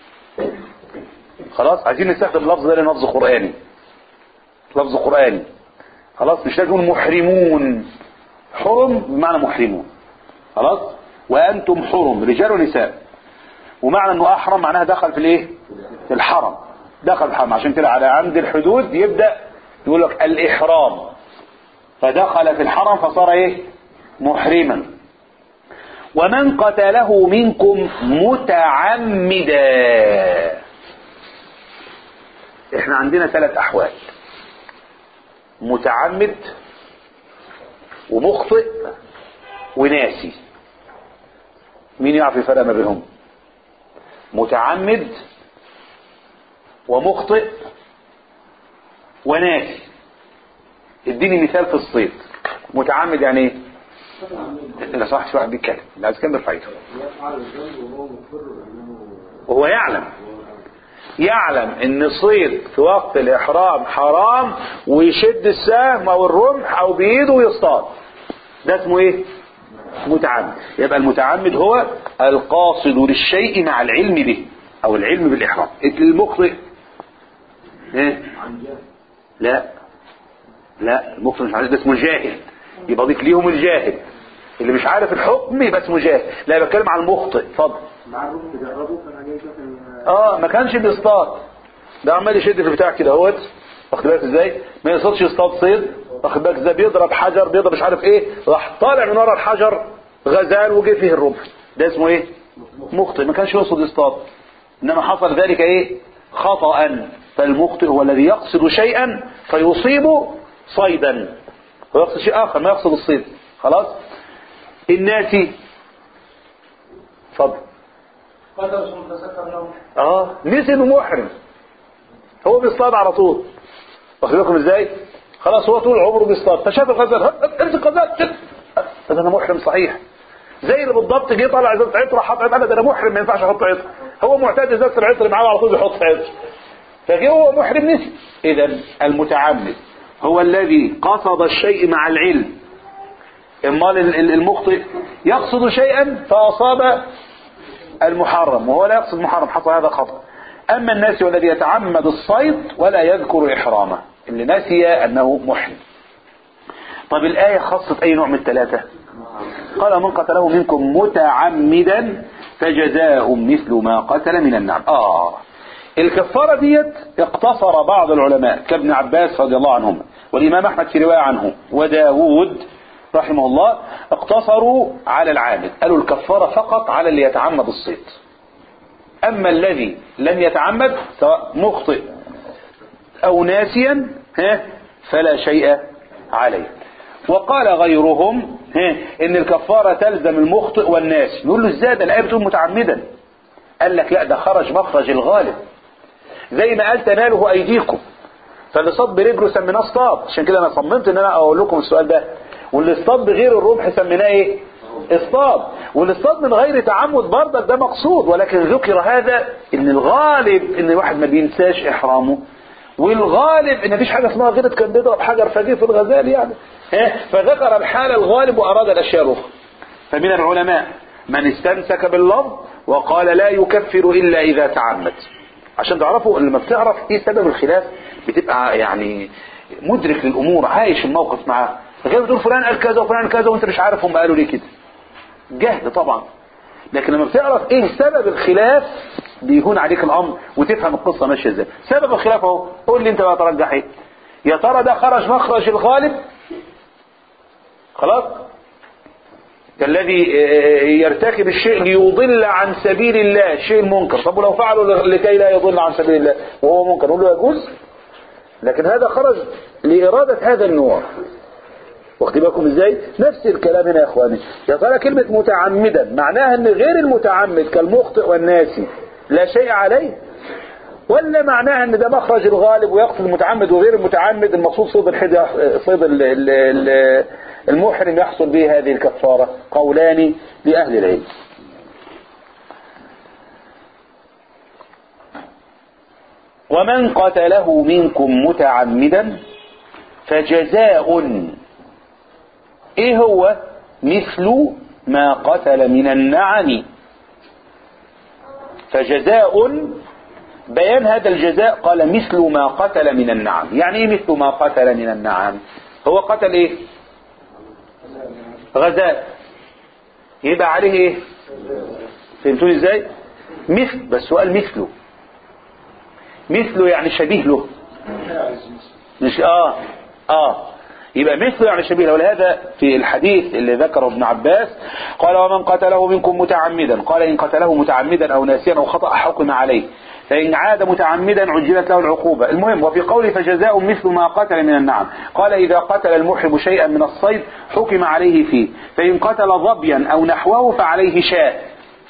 Speaker 4: خلاص عايزين نستخدم لفظ ده لفظ قرآني لفظ قرآني خلاص مش لازم نقول محرمون حرم بمعنى محرمون خلاص وأنتم حرم رجال ونساء ومعنى انه احرم معناها دخل في الايه في الحرم دخل في الحرم عشان كده على عند الحدود يبدأ يقول لك الاحرام فدخل في الحرم فصار ايه محرما ومن قتله منكم متعمدا احنا عندنا ثلاث احوال متعمد ومخطئ وناسي مين يعرف الفرق ما بينهم متعمد ومخطئ وناسي اديني مثال في الصيد متعمد يعني ايه لا صح في واحد بيتكلم لا عايز كان برفعته وهو يعلم يعلم ان الصيد في وقت الاحرام حرام ويشد السهم او الرمح او بايده ويصطاد ده اسمه ايه متعمد يبقى المتعمد هو القاصد للشيء مع العلم به او العلم بالاحرام المخطئ ايه لا لا المخطئ مش عارف ده اسمه جاهل يبقى ضيف ليهم الجاهل اللي مش عارف الحكم يبقى اسمه جاهل لا بتكلم عن المخطئ اتفضل اه ما كانش بيصطاد ده عمال يشد في البتاع كده اهوت واخد بالك ازاي ما يقصدش يصطاد صيد واخد بالك ازاي بيضرب حجر بيضرب مش عارف ايه راح طالع من ورا الحجر غزال وجه فيه الرمح ده اسمه ايه مخطئ ما كانش يقصد يصطاد انما حصل ذلك ايه خطأ فالمخطئ هو الذي يقصد شيئا فيصيب صيدا ويقصد شيء اخر ما يقصد الصيد خلاص الناسي اتفضل اه نسي انه محرم هو بيصطاد على طول واخد بالكم ازاي خلاص هو طول عمره بيصطاد فشاف الغزال امسك غزال شد ده انا محرم صحيح زي اللي بالضبط جه طلع ازازه عطر حط عطر ده انا محرم ما ينفعش احط عطر هو معتاد ازازه العطر معاه على طول بيحط عطر فجه هو محرم نسي اذا المتعمد هو الذي قصد الشيء مع العلم امال المخطئ يقصد شيئا فاصاب المحرم وهو لا يقصد محرم حصل هذا خطأ أما الناس والذي يتعمد الصيد ولا يذكر إحرامه اللي نسي أنه محرم طب الآية خصت أي نوع من الثلاثة قال من قتله منكم متعمدا فجزاء مثل ما قتل من النعم آه الكفارة ديت اقتصر بعض العلماء كابن عباس رضي الله عنهم والإمام أحمد في رواية عنه وداود رحمه الله اقتصروا على العامد قالوا الكفارة فقط على اللي يتعمد الصيد أما الذي لم يتعمد سواء مخطئ أو ناسيا ها فلا شيء عليه وقال غيرهم ها إن الكفارة تلزم المخطئ والناس نقول له ازاي ده الآية بتقول متعمدا قال لك لا ده خرج مخرج الغالب زي ما قال تناله أيديكم فاللي صاد برجله سميناه اصطاد عشان كده انا صممت ان انا اقول لكم السؤال ده واللي اصطاد بغير الرمح سميناه ايه اصطاد والاصطاد من غير تعمد برضك ده مقصود ولكن ذكر هذا ان الغالب ان الواحد ما بينساش احرامه والغالب ان مفيش حاجه اسمها غيرت كان بيضرب حجر فجيه في الغزال يعني ها فذكر الحاله الغالب واراد الاشياء الاخرى فمن العلماء من استمسك باللفظ وقال لا يكفر إلا إذا تعمد عشان تعرفوا لما بتعرف ايه سبب الخلاف بتبقى يعني مدرك للامور عايش الموقف معاه غير بتقول فلان قال كذا وفلان كذا وانت مش عارف هم قالوا ليه كده جهل طبعا لكن لما بتعرف ايه سبب الخلاف بيهون عليك الامر وتفهم القصه ماشيه ازاي سبب الخلاف اهو قول لي انت بقى ترجح ايه يا ترى ده خرج مخرج الغالب خلاص كالذي يرتكب الشيء ليضل عن سبيل الله الشيء المنكر طب ولو فعلوا لكي لا يضل عن سبيل الله وهو منكر نقول له يجوز لكن هذا خرج لإرادة هذا النوع واخد بالكم ازاي نفس الكلام هنا يا اخواني يا ترى كلمة متعمدا معناها ان غير المتعمد كالمخطئ والناسي لا شيء عليه ولا معناها ان ده مخرج الغالب ويقصد المتعمد وغير المتعمد المقصود صيد الحد صيد ال- ال- ال- المحرم يحصل به هذه الكفارة قولان لأهل العلم ومن قتله منكم متعمدا فجزاء ايه هو مثل ما قتل من النعم فجزاء بيان هذا الجزاء قال مثل ما قتل من النعم يعني ايه مثل ما قتل من النعم هو قتل ايه غزال يبقى عليه ايه فهمتوني ازاي مثل بس سؤال مثله مثله يعني شبيه له مش اه اه يبقى مثله يعني شبيه له ولهذا في الحديث اللي ذكره ابن عباس قال ومن قتله منكم متعمدا قال إن قتله متعمدا أو ناسيا أو خطأ حكم عليه فإن عاد متعمدا عجلت له العقوبة المهم وفي قوله فجزاء مثل ما قتل من النعم قال إذا قتل المحرم شيئا من الصيد حكم عليه فيه فإن قتل ظبيا أو نحوه فعليه شاء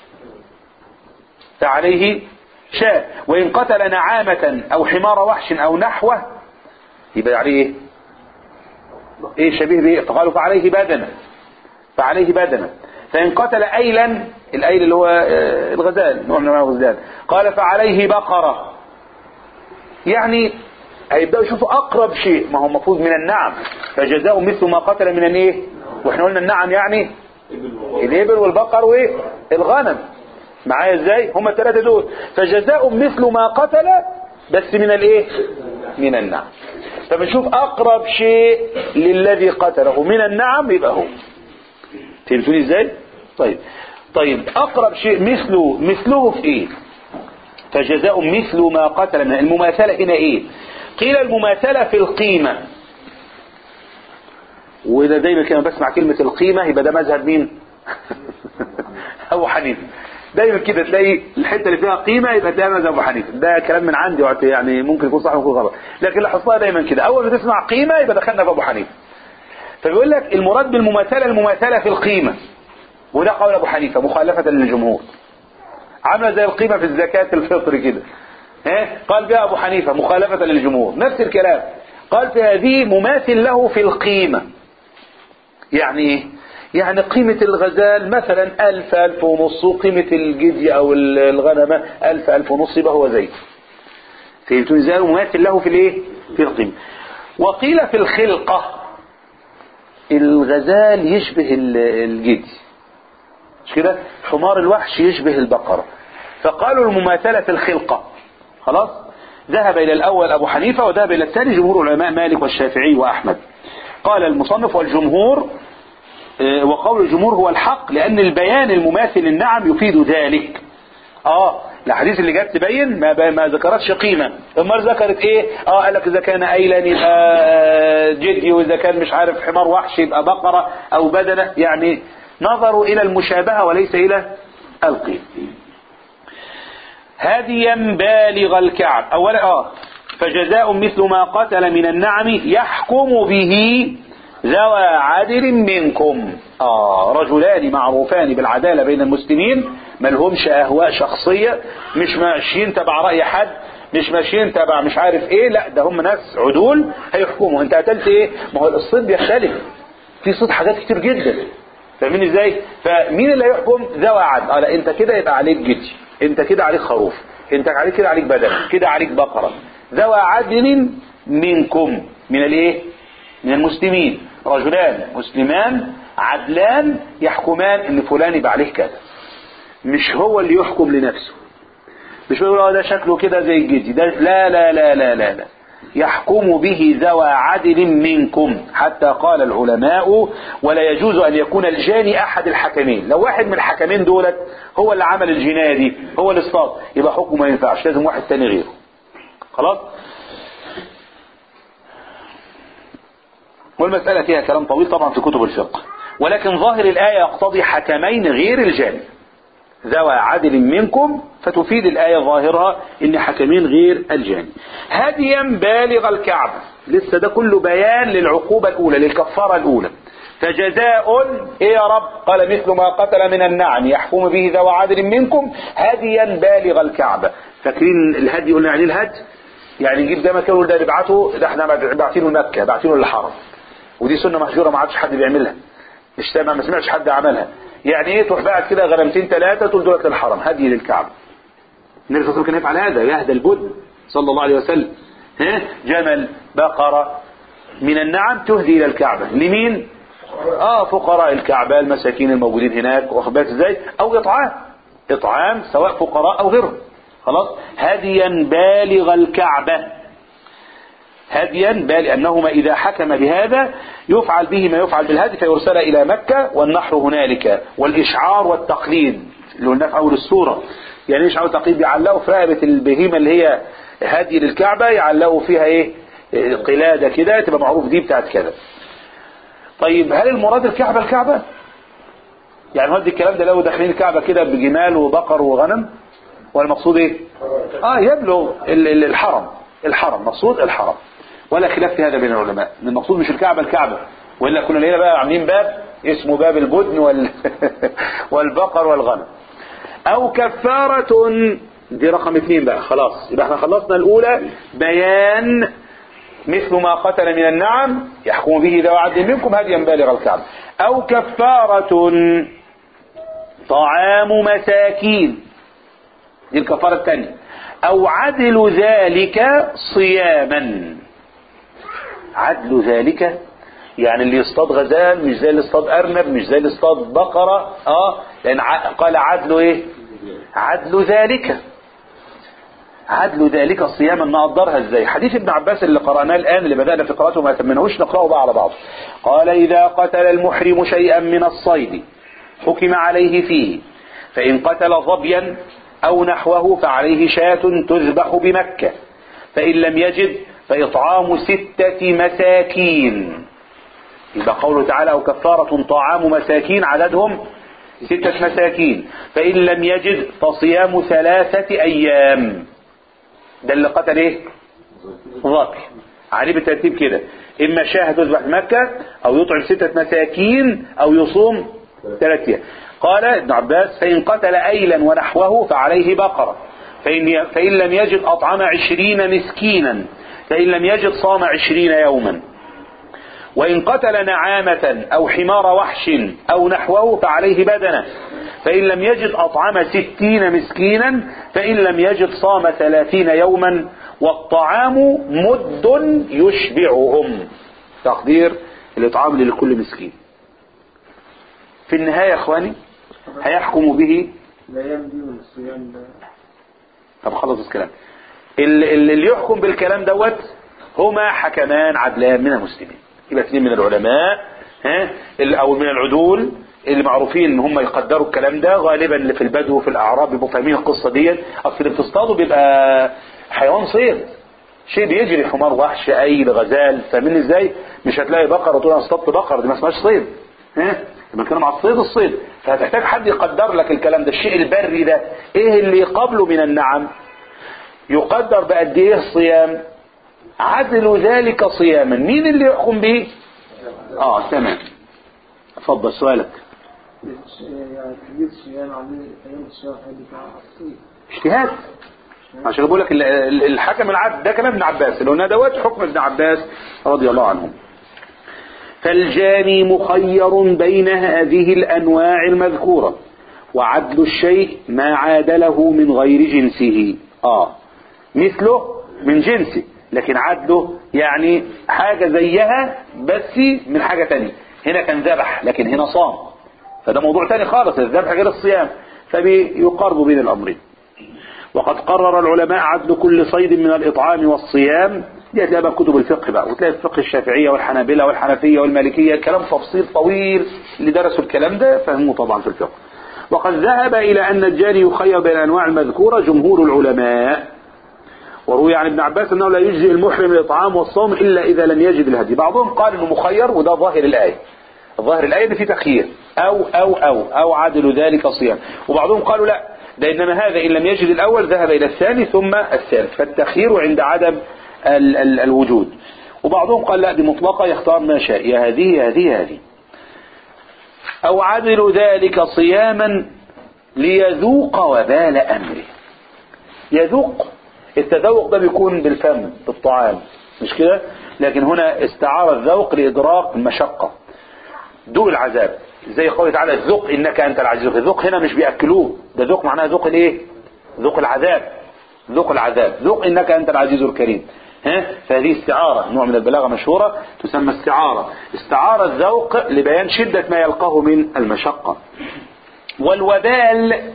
Speaker 4: فعليه شاء وإن قتل نعامة أو حمار وحش أو نحوه يبقى عليه إيه؟ ايه شبيه بايه فقالوا فعليه بدنة فعليه بدنة فإن قتل أيلا الأيل اللي هو آه، الغزال نوع من أنواع الغزال قال فعليه بقرة يعني هيبدأوا يشوفوا أقرب شيء ما هو المفروض من النعم فجزاء مثل ما قتل من الايه واحنا قلنا النعم يعني الإبل والبقر وايه الغنم معايا ازاي هما الثلاثة دول فجزاء مثل ما قتل بس من الايه من النعم فبنشوف اقرب شيء للذي قتله من النعم يبقى هو فهمتوني ازاي طيب طيب اقرب شيء مثله مثله في ايه فجزاء مثل ما قتل من المماثلة هنا ايه قيل المماثلة في القيمة وده دايما كده بسمع كلمة القيمة يبقى ده مذهب مين ابو حنيفه دايما كده تلاقي الحته اللي فيها قيمه يبقى تلاقيها مذهب ابو حنيفه ده كلام من عندي وقت يعني ممكن يكون صح ويكون غلط لكن لاحظتها دايما كده اول ما تسمع قيمه يبقى دخلنا في ابو حنيفه فبيقول لك المراد بالمماثله المماثله في القيمه وده قول ابو حنيفه مخالفه للجمهور عامله زي القيمه في الزكاه الفطر كده ها قال بها ابو حنيفه مخالفه للجمهور نفس الكلام قال في هذه مماثل له في القيمه يعني ايه يعني قيمة الغزال مثلا ألف ألف ونص وقيمة الجدي أو الغنمة ألف ألف ونص يبقى هو زي فهمتوا ازاي مماثل له في الايه في القيمة وقيل في الخلقة الغزال يشبه ال- الجدي مش كده حمار الوحش يشبه البقرة فقالوا المماثلة في الخلقة خلاص ذهب إلى الأول أبو حنيفة وذهب إلى الثاني جمهور علماء مالك والشافعي وأحمد قال المصنف والجمهور آه، وقول الجمهور هو الحق لأن البيان المماثل النعم يفيد ذلك اه الحديث اللي جت تبين ما, ما ذكرتش قيمة امال ذكرت ايه اه قال لك اذا كان ايلا يبقى آه، جدي واذا كان مش عارف حمار وحش يبقى بقرة او بدنة يعني نظروا الى المشابهة وليس الى القيمة هديا بالغ الكعب اولا اه فجزاء مثل ما قتل من النعم يحكم به ذوى عدل منكم آه رجلان معروفان بالعدالة بين المسلمين ما لهمش أهواء شخصية مش ماشيين تبع رأي حد مش ماشيين تبع مش عارف ايه لا ده هم ناس عدول هيحكموا انت قتلت ايه ما هو الصيد بيختلف في صيد حاجات كتير جدا فاهمين ازاي فمين اللي هيحكم ذوى عدل اه لا انت كده يبقى عليك جدي انت كده عليك خروف انت عليك كده عليك بدن كده عليك بقرة ذوى عدل منكم من الايه من المسلمين رجلان مسلمان عدلان يحكمان ان فلان يبقى عليه كذا مش هو اللي يحكم لنفسه مش يقول اه ده شكله كده زي الجدي ده لا لا لا لا لا لا يحكم به ذوى عدل منكم حتى قال العلماء ولا يجوز ان يكون الجاني احد الحكمين لو واحد من الحكمين دولت هو اللي عمل الجنايه دي هو اللي اصطاد يبقى حكمه ما ينفعش لازم واحد تاني غيره خلاص والمسألة فيها كلام طويل طبعا في كتب الفقه ولكن ظاهر الآية يقتضي حكمين غير الجاني ذوى عدل منكم فتفيد الآية ظاهرها إن حكمين غير الجاني هديا بالغ الكعبة لسه ده كله بيان للعقوبة الأولى للكفارة الأولى فجزاء إيه يا رب قال مثل ما قتل من النعم يحكم به ذوى عدل منكم هديا بالغ الكعبة فاكرين الهدي قلنا يعني الهدي يعني نجيب ده مكانه ده نبعته ده احنا باعتينه لمكة باعتينه للحرم ودي سنة مهجورة ما عادش حد بيعملها مش سامع ما سمعتش حد عملها يعني ايه تروح باعت كده غنمتين ثلاثة تقول دولت للحرم هدي للكعبة النبي صلى الله عليه وسلم كان يفعل هذا يهدى البدن صلى الله عليه وسلم ها جمل بقرة من النعم تهدي الى الكعبة لمين اه فقراء الكعبة المساكين الموجودين هناك واخد بالك ازاي او اطعام اطعام سواء فقراء او غيرهم خلاص هديا بالغ الكعبة هديا بل أنهما إذا حكم بهذا يفعل به ما يفعل بالهدي فيرسل إلى مكة والنحر هنالك والإشعار والتقليد اللي قلناه في أول السورة يعني إشعار والتقليد يعلقوا في رقبة البهيمة اللي هي هدي للكعبة يعلقوا فيها إيه قلادة كده تبقى معروف دي بتاعت كذا طيب هل المراد الكعبة الكعبة يعني ودي الكلام ده لو داخلين الكعبة كده بجمال وبقر وغنم والمقصود ايه اه يبلغ ال- ال- الحرم الحرم مقصود الحرم ولا خلاف في هذا بين العلماء إن المقصود مش الكعبة الكعبة وإلا كنا لقينا بقى عاملين باب اسمه باب البدن وال... والبقر والغنم أو كفارة دي رقم اثنين بقى خلاص يبقى احنا خلصنا الأولى بيان مثل ما قتل من النعم يحكم به ذو عدل منكم هديا بالغ الكعبة أو كفارة طعام مساكين دي الكفارة الثانية أو عدل ذلك صياما عدل ذلك يعني اللي يصطاد غزال مش زي اللي يصطاد أرنب مش زي اللي يصطاد بقرة اه لأن ع- قال عدل إيه عدل ذلك عدل ذلك صياما نقدرها ازاي حديث ابن عباس اللي قرأناه الآن اللي بدأنا في قراءته ما تمناهوش نقرأه بقى على بعض قال إذا قتل المحرم شيئا من الصيد حكم عليه فيه فإن قتل ظبيا أو نحوه فعليه شاة تذبح بمكة فإن لم يجد فإطعام ستة مساكين يبقى قوله تعالى أو كفارة طعام مساكين عددهم ستة مساكين فإن لم يجد فصيام ثلاثة أيام ده اللي قتل ايه ظبي عليه بالترتيب كده اما شاه تذبح في مكة او يطعم ستة مساكين او يصوم ثلاثة ايام قال ابن عباس فان قتل ايلا ونحوه فعليه بقرة فإن, فإن لم يجد أطعم عشرين مسكينا فإن لم يجد صام عشرين يوما وإن قتل نعامة أو حمار وحش أو نحوه فعليه بدنة فإن لم يجد أطعم ستين مسكينا فإن لم يجد صام ثلاثين يوما والطعام مد يشبعهم تقدير الإطعام لكل مسكين في النهاية يا إخواني هيحكم به
Speaker 6: الأيام دي والصيام ده
Speaker 4: طب خلص الكلام ال- ال- اللي يحكم بالكلام دوت هما حكمان عدلان من المسلمين يبقى اثنين من العلماء ها ال- او من العدول اللي معروفين ان هم يقدروا الكلام ده غالبا اللي في البدو وفي الاعراب بيبقوا فاهمين القصه ديت اصل اللي بتصطادوا بيبقى حيوان صيد شيء بيجري حمار وحش اي غزال فاهمين ازاي مش هتلاقي بقره تقول انا اصطدت بقره دي ما اسمهاش صيد ها لما كانوا مع الصيد الصيد فهتحتاج حد يقدر لك الكلام ده الشيء البري ده ايه اللي يقابله من النعم يقدر بقد ايه الصيام عدل ذلك صياما مين اللي يحكم به اه تمام اتفضل سؤالك
Speaker 6: يعني تجيب صيام عن أيام الشهر هذه بتاع الصيف
Speaker 4: اجتهاد عشان بقول لك ال- ال- الحكم العدل ده كلام ابن عباس اللي قلنا دوت حكم ابن عباس رضي الله عنهم فالجاني مخير بين هذه الانواع المذكوره وعدل الشيء ما عادله من غير جنسه اه مثله من جنسه لكن عدله يعني حاجة زيها بس من حاجة تانية هنا كان ذبح لكن هنا صام فده موضوع تاني خالص الذبح غير الصيام فبيقاربوا بين الأمرين وقد قرر العلماء عدل كل صيد من الإطعام والصيام دي هتلاقي بقى كتب الفقه بقى وتلاقي الفقه الشافعية والحنابلة والحنفية والمالكية كلام تفصيل طويل اللي درسوا الكلام ده فهموه طبعا في الفقه وقد ذهب إلى أن الجاني يخير بين الأنواع المذكورة جمهور العلماء وروي عن ابن عباس أنه لا يجزي المحرم الإطعام والصوم إلا إذا لم يجد الهدي بعضهم قال أنه مخير وده ظاهر الآية ظاهر الآية إن في تخيير أو أو أو أو عدل ذلك صيام وبعضهم قالوا لا ده إنما هذا إن لم يجد الأول ذهب إلى الثاني ثم الثالث فالتخيير عند عدم ال ال الوجود وبعضهم قال لا دي مطلقة يختار ما شاء يا هذه يا هذه يا هذه أو عدل ذلك صياما ليذوق وبال أمره يذوق التذوق ده بيكون بالفم بالطعام مش كده لكن هنا استعار الذوق لإدراك المشقة ذوق العذاب زي قوله تعالى ذوق إنك أنت العزيز الذوق هنا مش بيأكلوه ده ذوق معناه ذوق الإيه ذوق العذاب ذوق العذاب ذوق إنك أنت العزيز الكريم ها فهذه استعارة نوع من البلاغة مشهورة تسمى استعارة استعارة الذوق لبيان شدة ما يلقاه من المشقة والوبال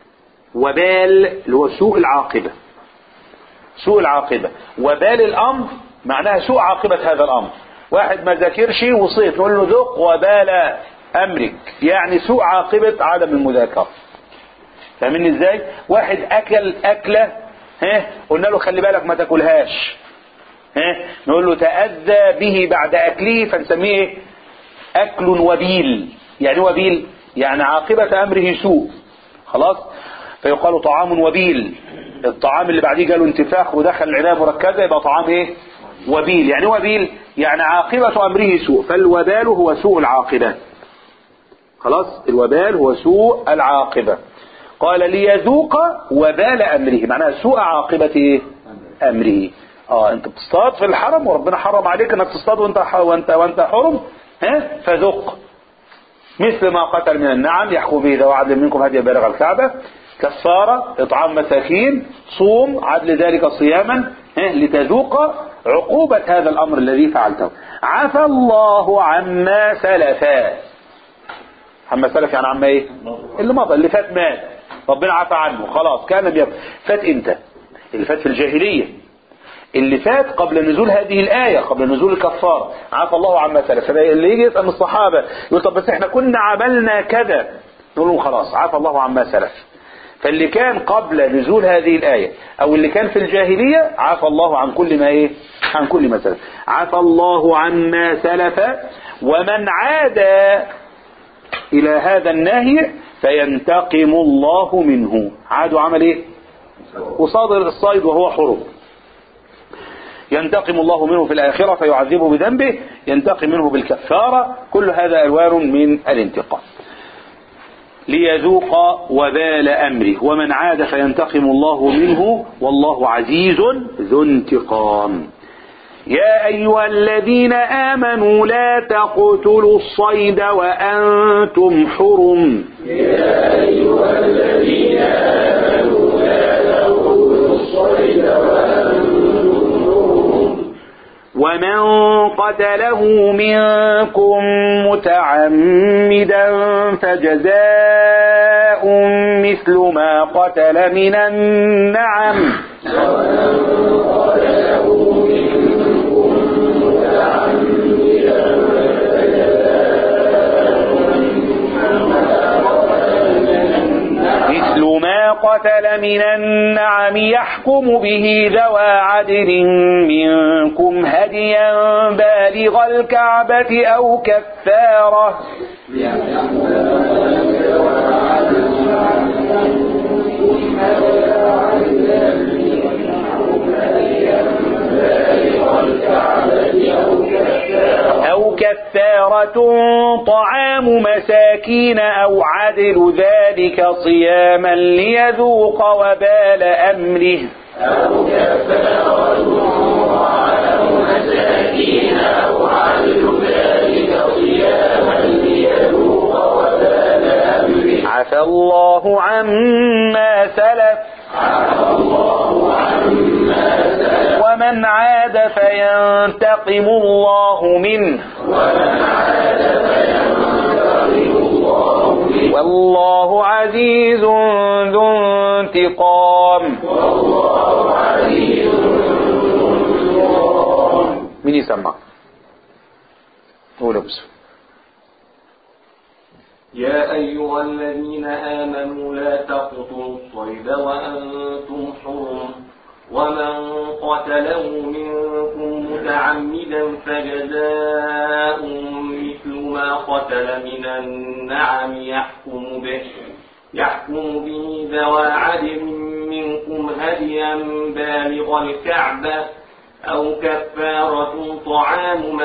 Speaker 4: وبال اللي هو سوء العاقبة سوء العاقبة وبال الأمر معناها سوء عاقبة هذا الأمر واحد ما ذاكرش وصيت نقول له ذوق وبال أمرك يعني سوء عاقبة عدم المذاكرة فاهمين ازاي واحد أكل أكلة ها قلنا له خلي بالك ما تاكلهاش ها نقول له تأذى به بعد أكله فنسميه إيه؟ أكل وبيل يعني وبيل يعني عاقبة أمره سوء خلاص فيقال طعام وبيل الطعام اللي بعديه جاله انتفاخ ودخل العناية مركزة يبقى طعام ايه وبيل يعني وبيل يعني عاقبة أمره سوء فالوبال هو سوء العاقبة خلاص الوبال هو سوء العاقبة قال ليذوق وبال أمره معناها سوء عاقبة إيه؟ أمره اه انت بتصطاد في الحرم وربنا حرم عليك انك تصطاد وانت وانت وانت حرم ها فذق مثل ما قتل من النعم يحكم به ذو عدل منكم هدي بالغ الكعبة كفارة إطعام مساكين صوم عدل ذلك صياما لتذوق عقوبة هذا الأمر الذي فعلته عفى الله عما سلفا عما سلف يعني عما ايه اللي مضى اللي فات مات ربنا عفى عنه خلاص كان لم يكن فات امتى اللي فات في الجاهلية اللي فات قبل نزول هذه الآية قبل نزول الكفارة عفى الله عما سلف اللي يجي يسأل من الصحابة يقول طب بس احنا كنا عملنا كذا نقول له خلاص عفى الله عما سلف فاللي كان قبل نزول هذه الآية أو اللي كان في الجاهلية عفى الله عن كل ما إيه عن كل ما سلف عفى الله عما سلف ومن عاد إلى هذا النهي فينتقم الله منه عاد عمل إيه وصادر الصيد وهو حرم ينتقم الله منه في الآخرة فيعذبه بذنبه ينتقم منه بالكفارة كل هذا ألوان من الانتقام ليذوق وبال أمره ومن عاد فينتقم الله منه والله عزيز ذو انتقام يا أيها الذين آمنوا لا تقتلوا الصيد وأنتم حرم
Speaker 5: يا أيها الذين آمنوا لا تقتلوا الصيد وأنتم حرم
Speaker 4: ومن قتله منكم متعمدا فجزاء مثل ما قتل من النعم
Speaker 5: ومن قتله منكم متعمدا
Speaker 4: مثل ما قتل من النعم يحكم به ذوى عدل منكم هديا بالغ الكعبة أو كفارة أو كفارة طعام مساكين أو عدل ذلك صياما ليذوق وبال أمره
Speaker 5: أو كفارة طعام مساكين أو عدل ذلك صياما ليذوق وبال أمره
Speaker 4: عفى الله عما سلف
Speaker 5: عفى الله عما سلف
Speaker 4: ومن عاد فينتقم الله منه والله عزيز ذو انتقام مين يسمع قول يا بسم
Speaker 9: يا أيها الذين آمنوا لا تقتلوا الصيد وأنتم حرم ومن قتله منكم متعمدا فجزاء مثل ما قتل من النعم يحكم به يحكم به ذوى عدل منكم هديا بالغ الكعبة أو كفارة طعام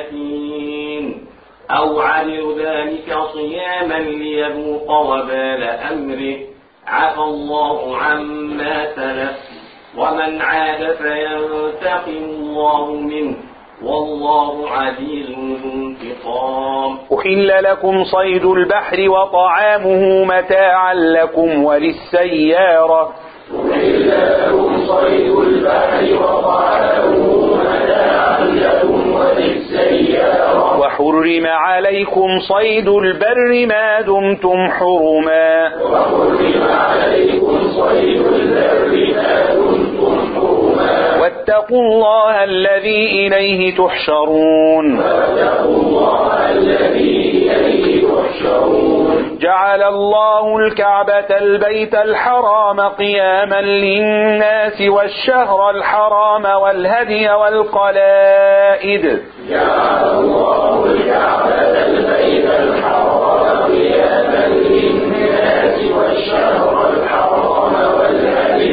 Speaker 9: مساكين أو عدل ذلك صياما ليذوق وبال أمره عفى الله عما سلف ومن عاد فينتقم الله منه والله عزيز ذو انتقام
Speaker 4: أحل لكم صيد البحر وطعامه متاعا لكم وللسيارة
Speaker 5: لكم صيد البحر وطعامه متاعا لكم وللسيارة
Speaker 4: وحرم عليكم صيد البر ما دمتم حرما
Speaker 5: وحرم عليكم صيد البر ما كنتم حرما
Speaker 4: واتقوا الله الذي إليه تحشرون
Speaker 5: واتقوا الله الذي إليه تحشرون
Speaker 4: جعل الله الكعبة البيت الحرام قياما للناس والشهر الحرام والهدي والقلائد
Speaker 5: جعل الله الكعبة البيت الحرام قياما للناس والشهر الحرام والهدي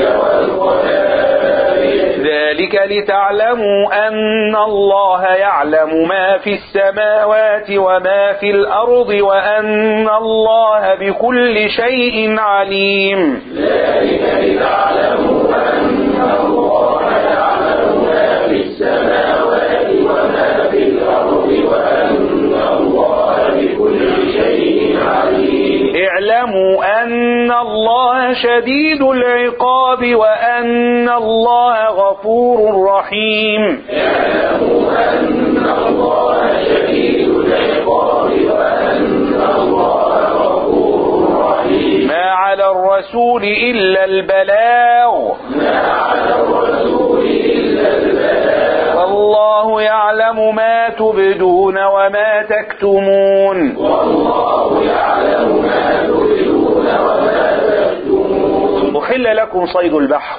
Speaker 5: والقلائد
Speaker 4: ذلك لتعلموا أن الله يعلم ما في السماوات وما في الأرض وأن الله بكل شيء عليم
Speaker 5: ذلك لتعلموا أن الله يعلم ما في السماوات وما في الأرض وأن الله بكل شيء عليم
Speaker 4: اعلموا أن الله شديد العقاب وأن الله غفور رحيم
Speaker 5: اعلموا أن الله شديد العقاب وأن الله غفور رحيم
Speaker 4: ما على الرسول إلا البلاغ
Speaker 5: ما على الرسول إلا البلاغ
Speaker 4: والله يعلم ما تبدون وما تكتمون
Speaker 5: والله يعلم ما تبدون وما تكتمون
Speaker 4: أحل لكم صيد البحر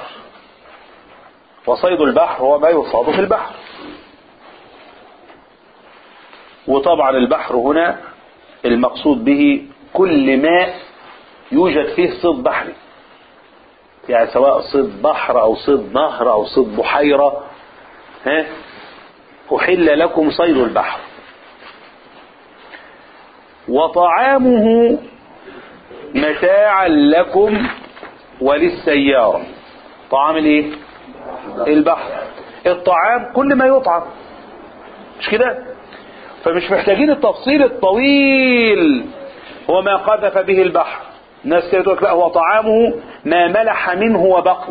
Speaker 4: وصيد البحر هو ما يصاد في البحر وطبعا البحر هنا المقصود به كل ماء يوجد فيه صيد بحري يعني سواء صيد بحر أو صيد نهر أو صيد بحيرة ها أحل لكم صيد البحر وطعامه متاعا لكم وللسيارة طعام الايه البحر الطعام كل ما يطعم مش كده فمش محتاجين التفصيل الطويل هو ما قذف به البحر الناس كده تقول لك لا هو طعامه ما ملح منه وبقي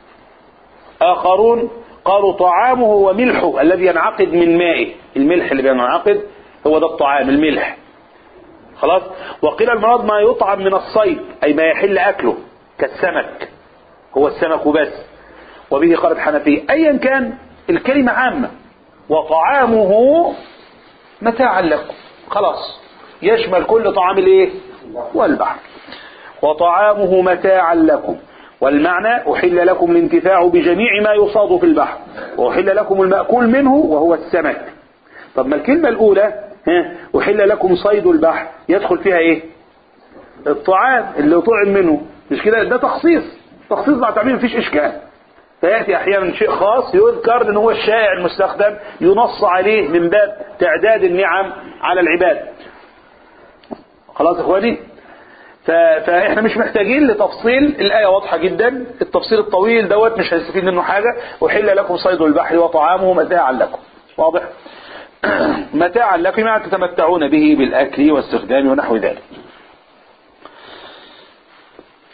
Speaker 4: آخرون قالوا طعامه وملحه الذي ينعقد من مائه الملح اللي بينعقد هو ده الطعام الملح خلاص وقيل المراد ما يطعم من الصيد أي ما يحل أكله كالسمك هو السمك بس وبه قالت حنفية أيا كان الكلمة عامة وطعامه متاعا لكم خلاص يشمل كل طعام الايه والبحر وطعامه متاعا لكم والمعنى أحل لكم الانتفاع بجميع ما يصاد في البحر وأحل لكم المأكول منه وهو السمك طب ما الكلمة الأولى ها أحل لكم صيد البحر يدخل فيها إيه الطعام اللي طعم منه مش كده ده تخصيص تخصيص مع تعميم مفيش إشكال فيأتي أحيانا شيء خاص يذكر ان هو الشائع المستخدم ينص عليه من باب تعداد النعم على العباد خلاص يا اخواني ف... فاحنا مش محتاجين لتفصيل الآية واضحة جدا التفصيل الطويل دوت مش هنستفيد منه حاجة وحل لكم صيد البحر وطعامه متاعا لكم واضح متاعا لكم يعني تتمتعون به بالأكل واستخدام ونحو ذلك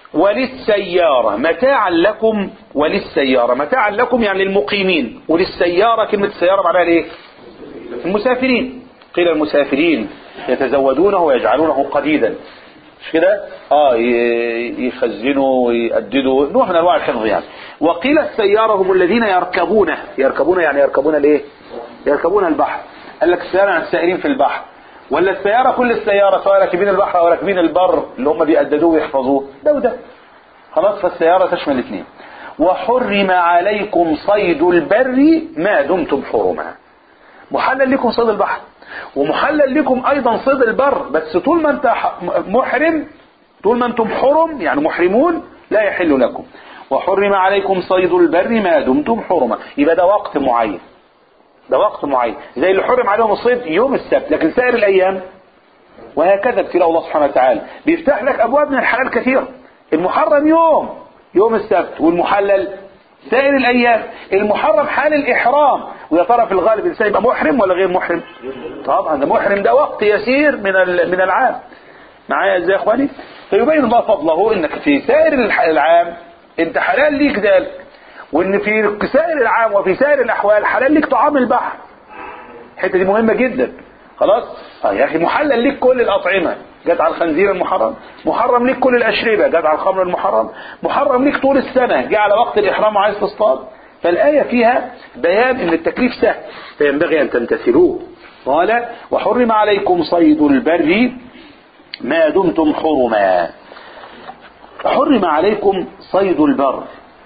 Speaker 4: وللسيارة متاعا لكم وللسيارة متاعا لكم يعني للمقيمين وللسيارة كلمة السيارة معناها ايه المسافرين قيل المسافرين يتزودونه ويجعلونه قديدا مش كده اه ي- يخزنوا ويأددوا نوع من انواع الحفظ يعني وقيل السيارة هم الذين يركبونه يركبون يعني يركبون الايه يركبون البحر قال لك السيارة عن السائرين في البحر ولا السيارة كل السيارة سواء راكبين البحر او راكبين البر اللي هم بيأددوه ويحفظوه ده وده خلاص فالسيارة تشمل الاثنين وحرم عليكم صيد البر ما دمتم حرما محلل لكم صيد البحر ومحلل لكم ايضا صيد البر بس طول ما انت ح- محرم طول ما انتم حرم يعني محرمون لا يحل لكم وحرم عليكم صيد البر ما دمتم حرما يبقى ده وقت معين ده وقت معين زي اللي حرم عليهم الصيد يوم السبت لكن سائر الايام وهكذا ابتلاء الله سبحانه وتعالى بيفتح لك ابواب من الحلال كثيره المحرم يوم يوم السبت والمحلل سائر الايام المحرم حال الاحرام ويا ترى في الغالب الانسان يبقى محرم ولا غير محرم طبعا ده محرم ده وقت يسير من ال- من العام معايا ازاي يا اخواني فيبين الله فضله انك في سائر الح- العام انت حلال ليك ذلك وان في سائر العام وفي سائر الاحوال حلال ليك طعام البحر الحته دي مهمه جدا خلاص اه يا اخي محلل ليك كل الاطعمه جت على الخنزير المحرم محرم ليك كل الاشربه جت على الخمر المحرم محرم ليك طول السنه جه على وقت الاحرام وعايز تصطاد فالايه فيها بيان ان التكليف سهل فينبغي ان تمتثلوه قال وحرم عليكم صيد البر ما دمتم حرما حرم عليكم صيد البر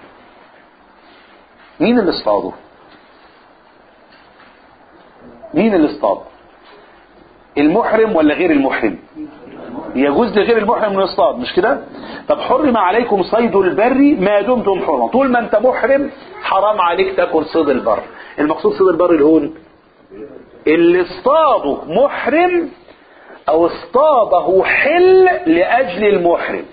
Speaker 4: مين اللي اصطاده مين اللي اصطاد المحرم ولا غير المحرم يجوز لغير المحرم انه يصطاد مش كده طب حرم عليكم صيد البر ما دمتم حرما طول ما انت محرم حرام عليك تاكل صيد البر المقصود صيد البر الهون اللي اصطاده محرم او اصطاده حل لاجل المحرم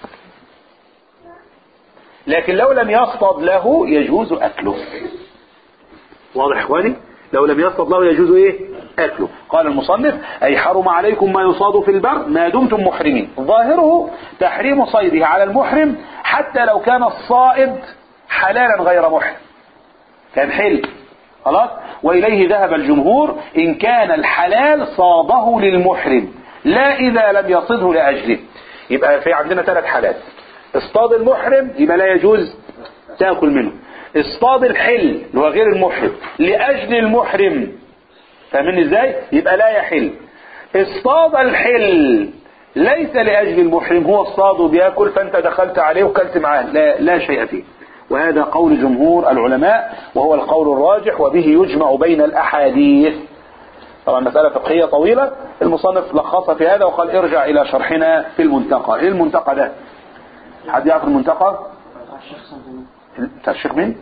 Speaker 4: لكن لو لم يصطاد له يجوز اكله واضح اخواني لو لم يصطاد له يجوز ايه اكله قال المصنف اي حرم عليكم ما يصاد في البر ما دمتم محرمين ظاهره تحريم صيده على المحرم حتى لو كان الصائد حلالا غير محرم كان حل خلاص واليه ذهب الجمهور ان كان الحلال صاده للمحرم لا اذا لم يصده لاجله يبقى في عندنا ثلاث حالات اصطاد المحرم يبقى لا يجوز تاكل منه اصطاد الحل اللي هو غير المحرم لاجل المحرم فاهمين ازاي يبقى لا يحل اصطاد الحل ليس لاجل المحرم هو اصطاد وبياكل فانت دخلت عليه وكلت معاه لا, لا شيء فيه وهذا قول جمهور العلماء وهو القول الراجح وبه يجمع بين الاحاديث طبعا مسألة فقهية طويلة المصنف لخصها في هذا وقال ارجع الى شرحنا في المنتقى ايه المنتقى ده حد يعرف المنتقى بتاع الشيخ مين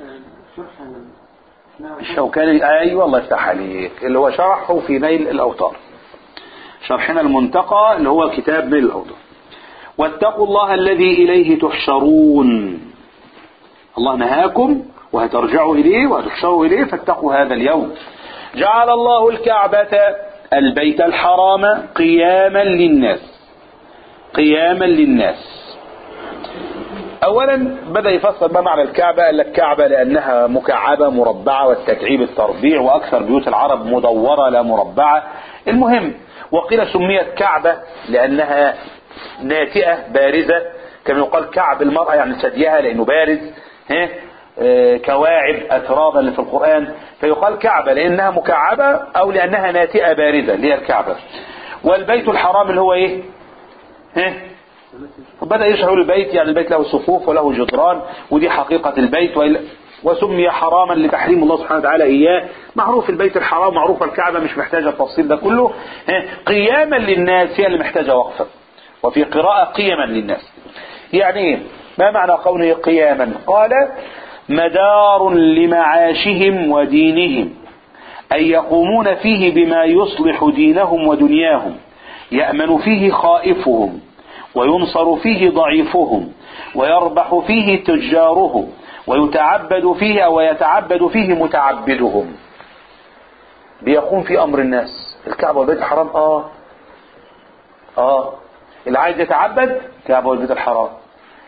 Speaker 4: الشوكاني ايوه الله يفتح عليك اللي هو شرحه في نيل الاوطار شرحنا المنتقى اللي هو كتاب نيل الاوطار واتقوا الله الذي اليه تحشرون الله نهاكم وهترجعوا اليه وهتحشروا اليه فاتقوا هذا اليوم جعل الله الكعبة البيت الحرام قياما للناس قياما للناس اولا بدأ يفسر ما معنى الكعبة قال لك كعبة لانها مكعبة مربعة والتكعيب التربيع واكثر بيوت العرب مدورة لا مربعة المهم وقيل سميت كعبة لانها ناتئة بارزة كما يقال كعب المرأة يعني ثديها لانه بارز ها آه، كواعب اترابا اللي في القرآن فيقال كعبة لانها مكعبة او لانها ناتئة بارزة اللي هي الكعبة والبيت الحرام اللي هو ايه ها فبدأ يشرح البيت يعني البيت له صفوف وله جدران ودي حقيقة البيت وإلا- وسمي حراما لتحريم الله سبحانه وتعالى إياه معروف البيت الحرام معروف الكعبة مش محتاجة التفصيل ده كله ها، قياما للناس هي اللي محتاجة وقفا وفي قراءة قيما للناس يعني ايه ما معنى قوله قياما قال مدار لمعاشهم ودينهم أي يقومون فيه بما يصلح دينهم ودنياهم يأمن فيه خائفهم وينصر فيه ضعيفهم ويربح فيه تجارهم ويتعبد فيه أو يتعبد فيه متعبدهم بيقوم في أمر الناس الكعبة والبيت الحرام آه آه اللي عايز يتعبد كعبة والبيت الحرام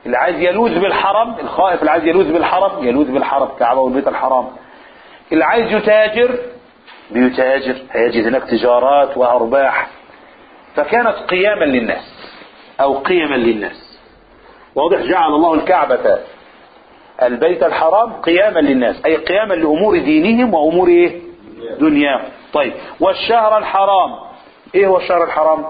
Speaker 4: اللي عايز يلوذ بالحرم الخائف اللي عايز يلوذ بالحرم يلوذ بالحرم كعبة والبيت الحرام اللي عايز يتاجر بيتاجر هيجد هناك تجارات وأرباح فكانت قياما للناس أو قيما للناس واضح جعل الله الكعبة البيت الحرام قياما للناس أي قياما لأمور دينهم وأمور إيه؟ دنياهم طيب والشهر الحرام إيه هو الشهر الحرام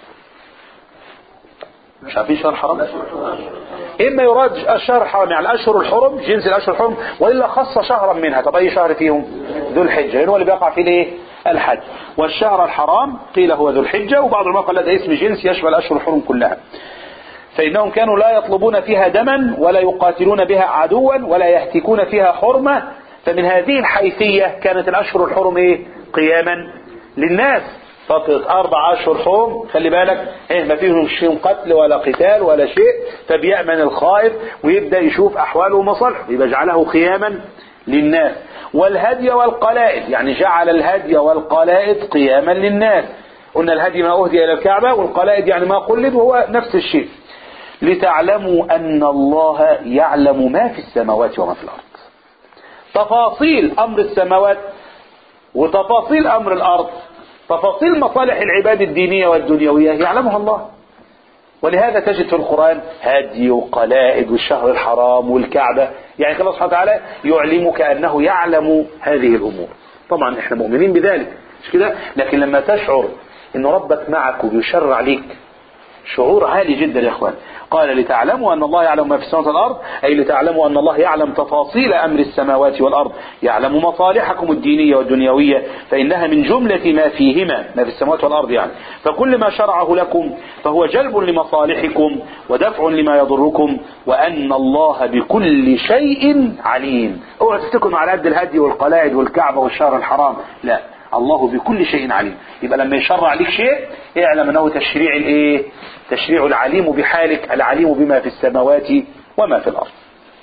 Speaker 4: مش عارفين شهر الحرام إما يراد الشهر الحرام يعني الأشهر الحرم جنس الأشهر الحرم وإلا خص شهرا منها طب أي شهر فيهم ذو الحجة لأنه هو اللي بيقع فيه الإيه الحج والشهر الحرام قيل هو ذو الحجة وبعض العلماء قال هذا اسم جنس يشمل الأشهر الحرم كلها فإنهم كانوا لا يطلبون فيها دما ولا يقاتلون بها عدوا ولا يهتكون فيها حرمة فمن هذه الحيثية كانت الأشهر الحرم إيه؟ قياما للناس فترة أربع أشهر حرم خلي بالك إيه ما فيهم شيء قتل ولا قتال ولا شيء فبيأمن الخائف ويبدأ يشوف أحواله ومصالحه يبقى جعله قياما للناس والهدي والقلائد يعني جعل الهدي والقلائد قياما للناس قلنا الهدي ما أهدي إلى الكعبة والقلائد يعني ما قلد وهو نفس الشيء لتعلموا أن الله يعلم ما في السماوات وما في الأرض تفاصيل أمر السماوات وتفاصيل أمر الأرض تفاصيل مصالح العباد الدينية والدنيوية يعلمها الله ولهذا تجد في القرآن هدي وقلائد والشهر الحرام والكعبة يعني الله سبحانه وتعالى يعلمك أنه يعلم هذه الأمور طبعا احنا مؤمنين بذلك مش كده لكن لما تشعر ان ربك معك وبيشرع ليك شعور عالي جدا يا اخوان قال لتعلموا ان الله يعلم ما في السماوات والارض اي لتعلموا ان الله يعلم تفاصيل امر السماوات والارض يعلم مصالحكم الدينيه والدنيويه فانها من جمله ما فيهما ما في السماوات والارض يعني فكل ما شرعه لكم فهو جلب لمصالحكم ودفع لما يضركم وان الله بكل شيء عليم اوعى تفتكروا على قد الهدي والقلائد والكعبه والشهر الحرام لا الله بكل شيء عليم يبقى لما يشرع لك شيء اعلم انه تشريع الايه تشريع العليم بحالك العليم بما في السماوات وما في الارض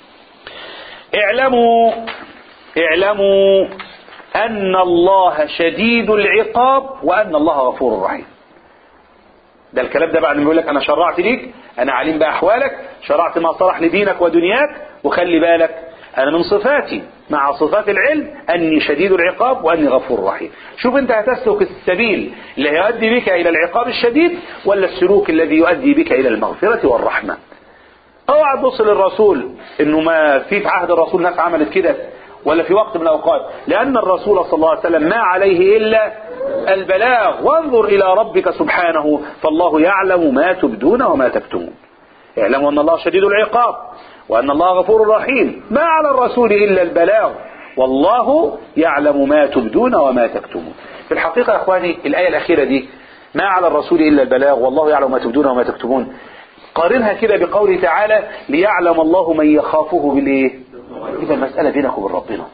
Speaker 4: اعلموا اعلموا ان الله شديد العقاب وان الله غفور رحيم ده الكلام ده بعد ما يقول لك انا شرعت ليك انا عليم باحوالك شرعت ما صلح لدينك ودنياك وخلي بالك انا من صفاتي مع صفات العلم اني شديد العقاب واني غفور رحيم شوف انت هتسلك السبيل اللي هيؤدي بك الى العقاب الشديد ولا السلوك الذي يؤدي بك الى المغفرة والرحمة اوعى تبص للرسول انه ما في في عهد الرسول ناس عملت كده ولا في وقت من الاوقات لان الرسول صلى الله عليه وسلم ما عليه الا البلاغ وانظر الى ربك سبحانه فالله يعلم ما تبدون وما تكتمون اعلموا ان الله شديد العقاب وأن الله غفور رحيم ما على الرسول إلا البلاغ والله يعلم ما تبدون وما تكتمون في الحقيقة يا أخواني الآية الأخيرة دي ما على الرسول إلا البلاغ والله يعلم ما تبدون وما تكتمون قارنها كده بقوله تعالى ليعلم الله من يخافه بالإيه إذا المسألة بينك وبين ربنا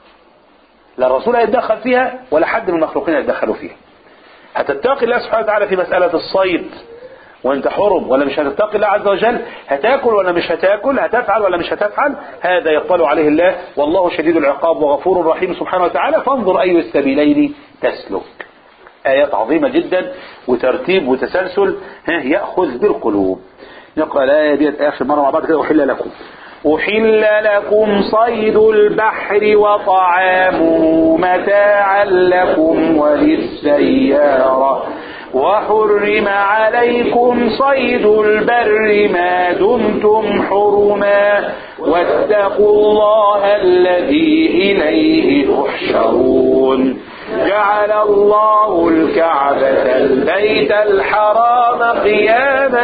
Speaker 4: لا الرسول هيتدخل فيها ولا حد من المخلوقين هيتدخلوا فيها هتتقي الله سبحانه وتعالى في مسألة الصيد وانت حرم ولا مش هتتقي الله عز وجل هتاكل ولا مش هتاكل هتفعل ولا مش هتفعل هذا يطلع عليه الله والله شديد العقاب وغفور رحيم سبحانه وتعالى فانظر اي السبيلين تسلك آيات عظيمة جدا وترتيب وتسلسل ها يأخذ بالقلوب نقرأ الآية دي آخر مرة مع بعض كده أحل لكم أحل لكم صيد البحر وطعامه متاعا لكم وللسيارة وحرم عليكم صيد البر ما دمتم حرما واتقوا الله الذي إليه تحشرون جعل الله الكعبة البيت الحرام قياما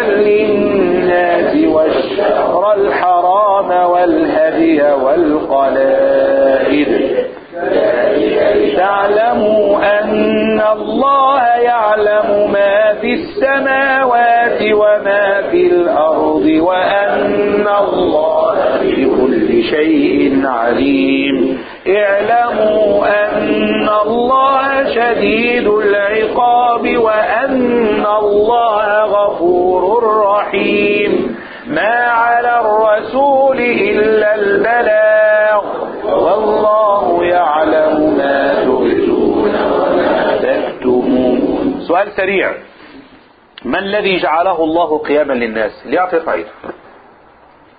Speaker 4: للناس والشهر الحرام والهدي والقلائد تعلموا أن الله يعلم ما في السماوات وما في الأرض وأن الله بكل شيء عليم اعلموا أن الله شديد العقاب وأن الله غفور رحيم ما على الرسول إلا البلاغ والله يعلم ما تبدون وما تكتمون سؤال سريع ما الذي جعله الله قياما للناس ليعطي خير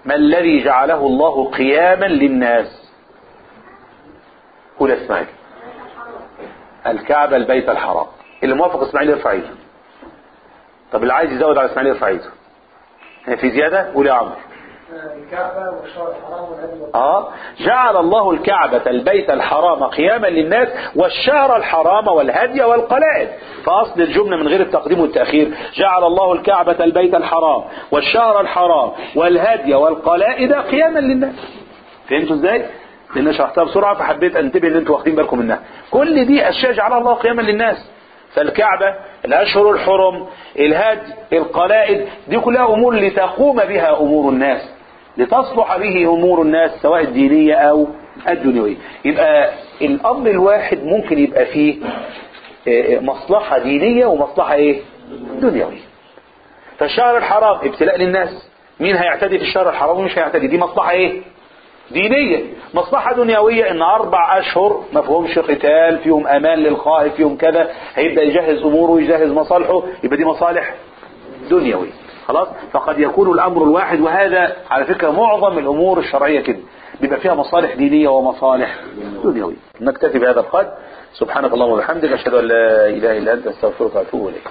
Speaker 4: ما الذي جعله الله قياما للناس قول يا اسماعيل الكعبة البيت الحرام اللي موافق اسماعيل يرفع ايده طب اللي عايز يزود على اسماعيل يرفع ايده في زيادة قول يا عمرو
Speaker 7: الكعبة والشهر الحرام والهدي
Speaker 4: اه جعل الله الكعبة البيت الحرام قياما للناس والشهر الحرام والهدي والقلائد فأصل الجملة من غير التقديم والتأخير جعل الله الكعبة البيت الحرام والشهر الحرام والهدي والقلائد قياما للناس فهمتوا ازاي؟ لان شرحتها بسرعة فحبيت انتبه ان انتوا واخدين بالكم منها كل دي اشياء جعلها الله قياما للناس فالكعبة الأشهر الحرم الهدي القلائد دي كلها أمور لتقوم بها أمور الناس لتصلح به أمور الناس سواء الدينية أو الدنيوية يبقى الأمر الواحد ممكن يبقى فيه آه، مصلحة دينية ومصلحة إيه دنيوية فالشهر الحرام ابتلاء للناس مين هيعتدي في الشهر الحرام ومش هيعتدي دي مصلحة إيه دينية مصلحة دنيوية ان اربع اشهر ما فيهمش قتال فيهم امان للخائف فيهم كذا هيبدأ يجهز اموره ويجهز مصالحه يبقى دي مصالح دنيوية خلاص فقد يكون الامر الواحد وهذا على فكرة معظم الامور الشرعية كده بيبقى فيها مصالح دينية ومصالح دنيوية نكتفي بهذا القدر سبحانك اللهم وبحمدك اشهد ان لا اله الا انت استغفرك واتوب اليك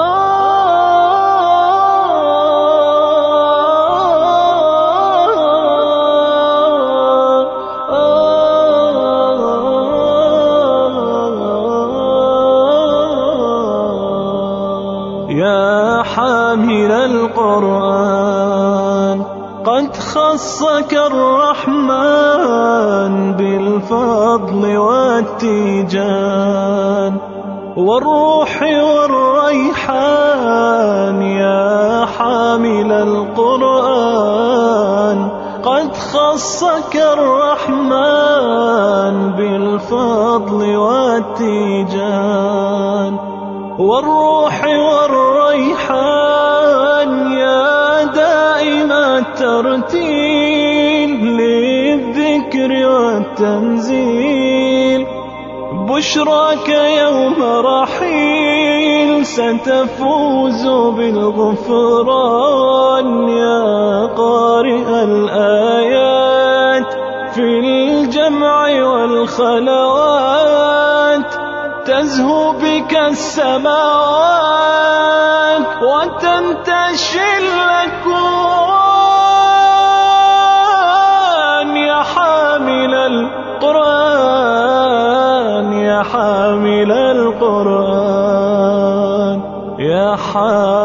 Speaker 10: يا حامل القرآن قد خصك الرحمن بالفضل والتيجان والروح والريحان يا حامل القرآن قد خصك الرحمن بالفضل والتيجان والروح والريحان يا دائم الترتيل للذكر والتنزيل بشراك يوم رحيل ستفوز بالغفران يا قارئ الآيات في الجمع والخلوات تزهو بك السماوات وتنتشي الأكوان يا حامل القرآن يا حامل القرآن يا حامل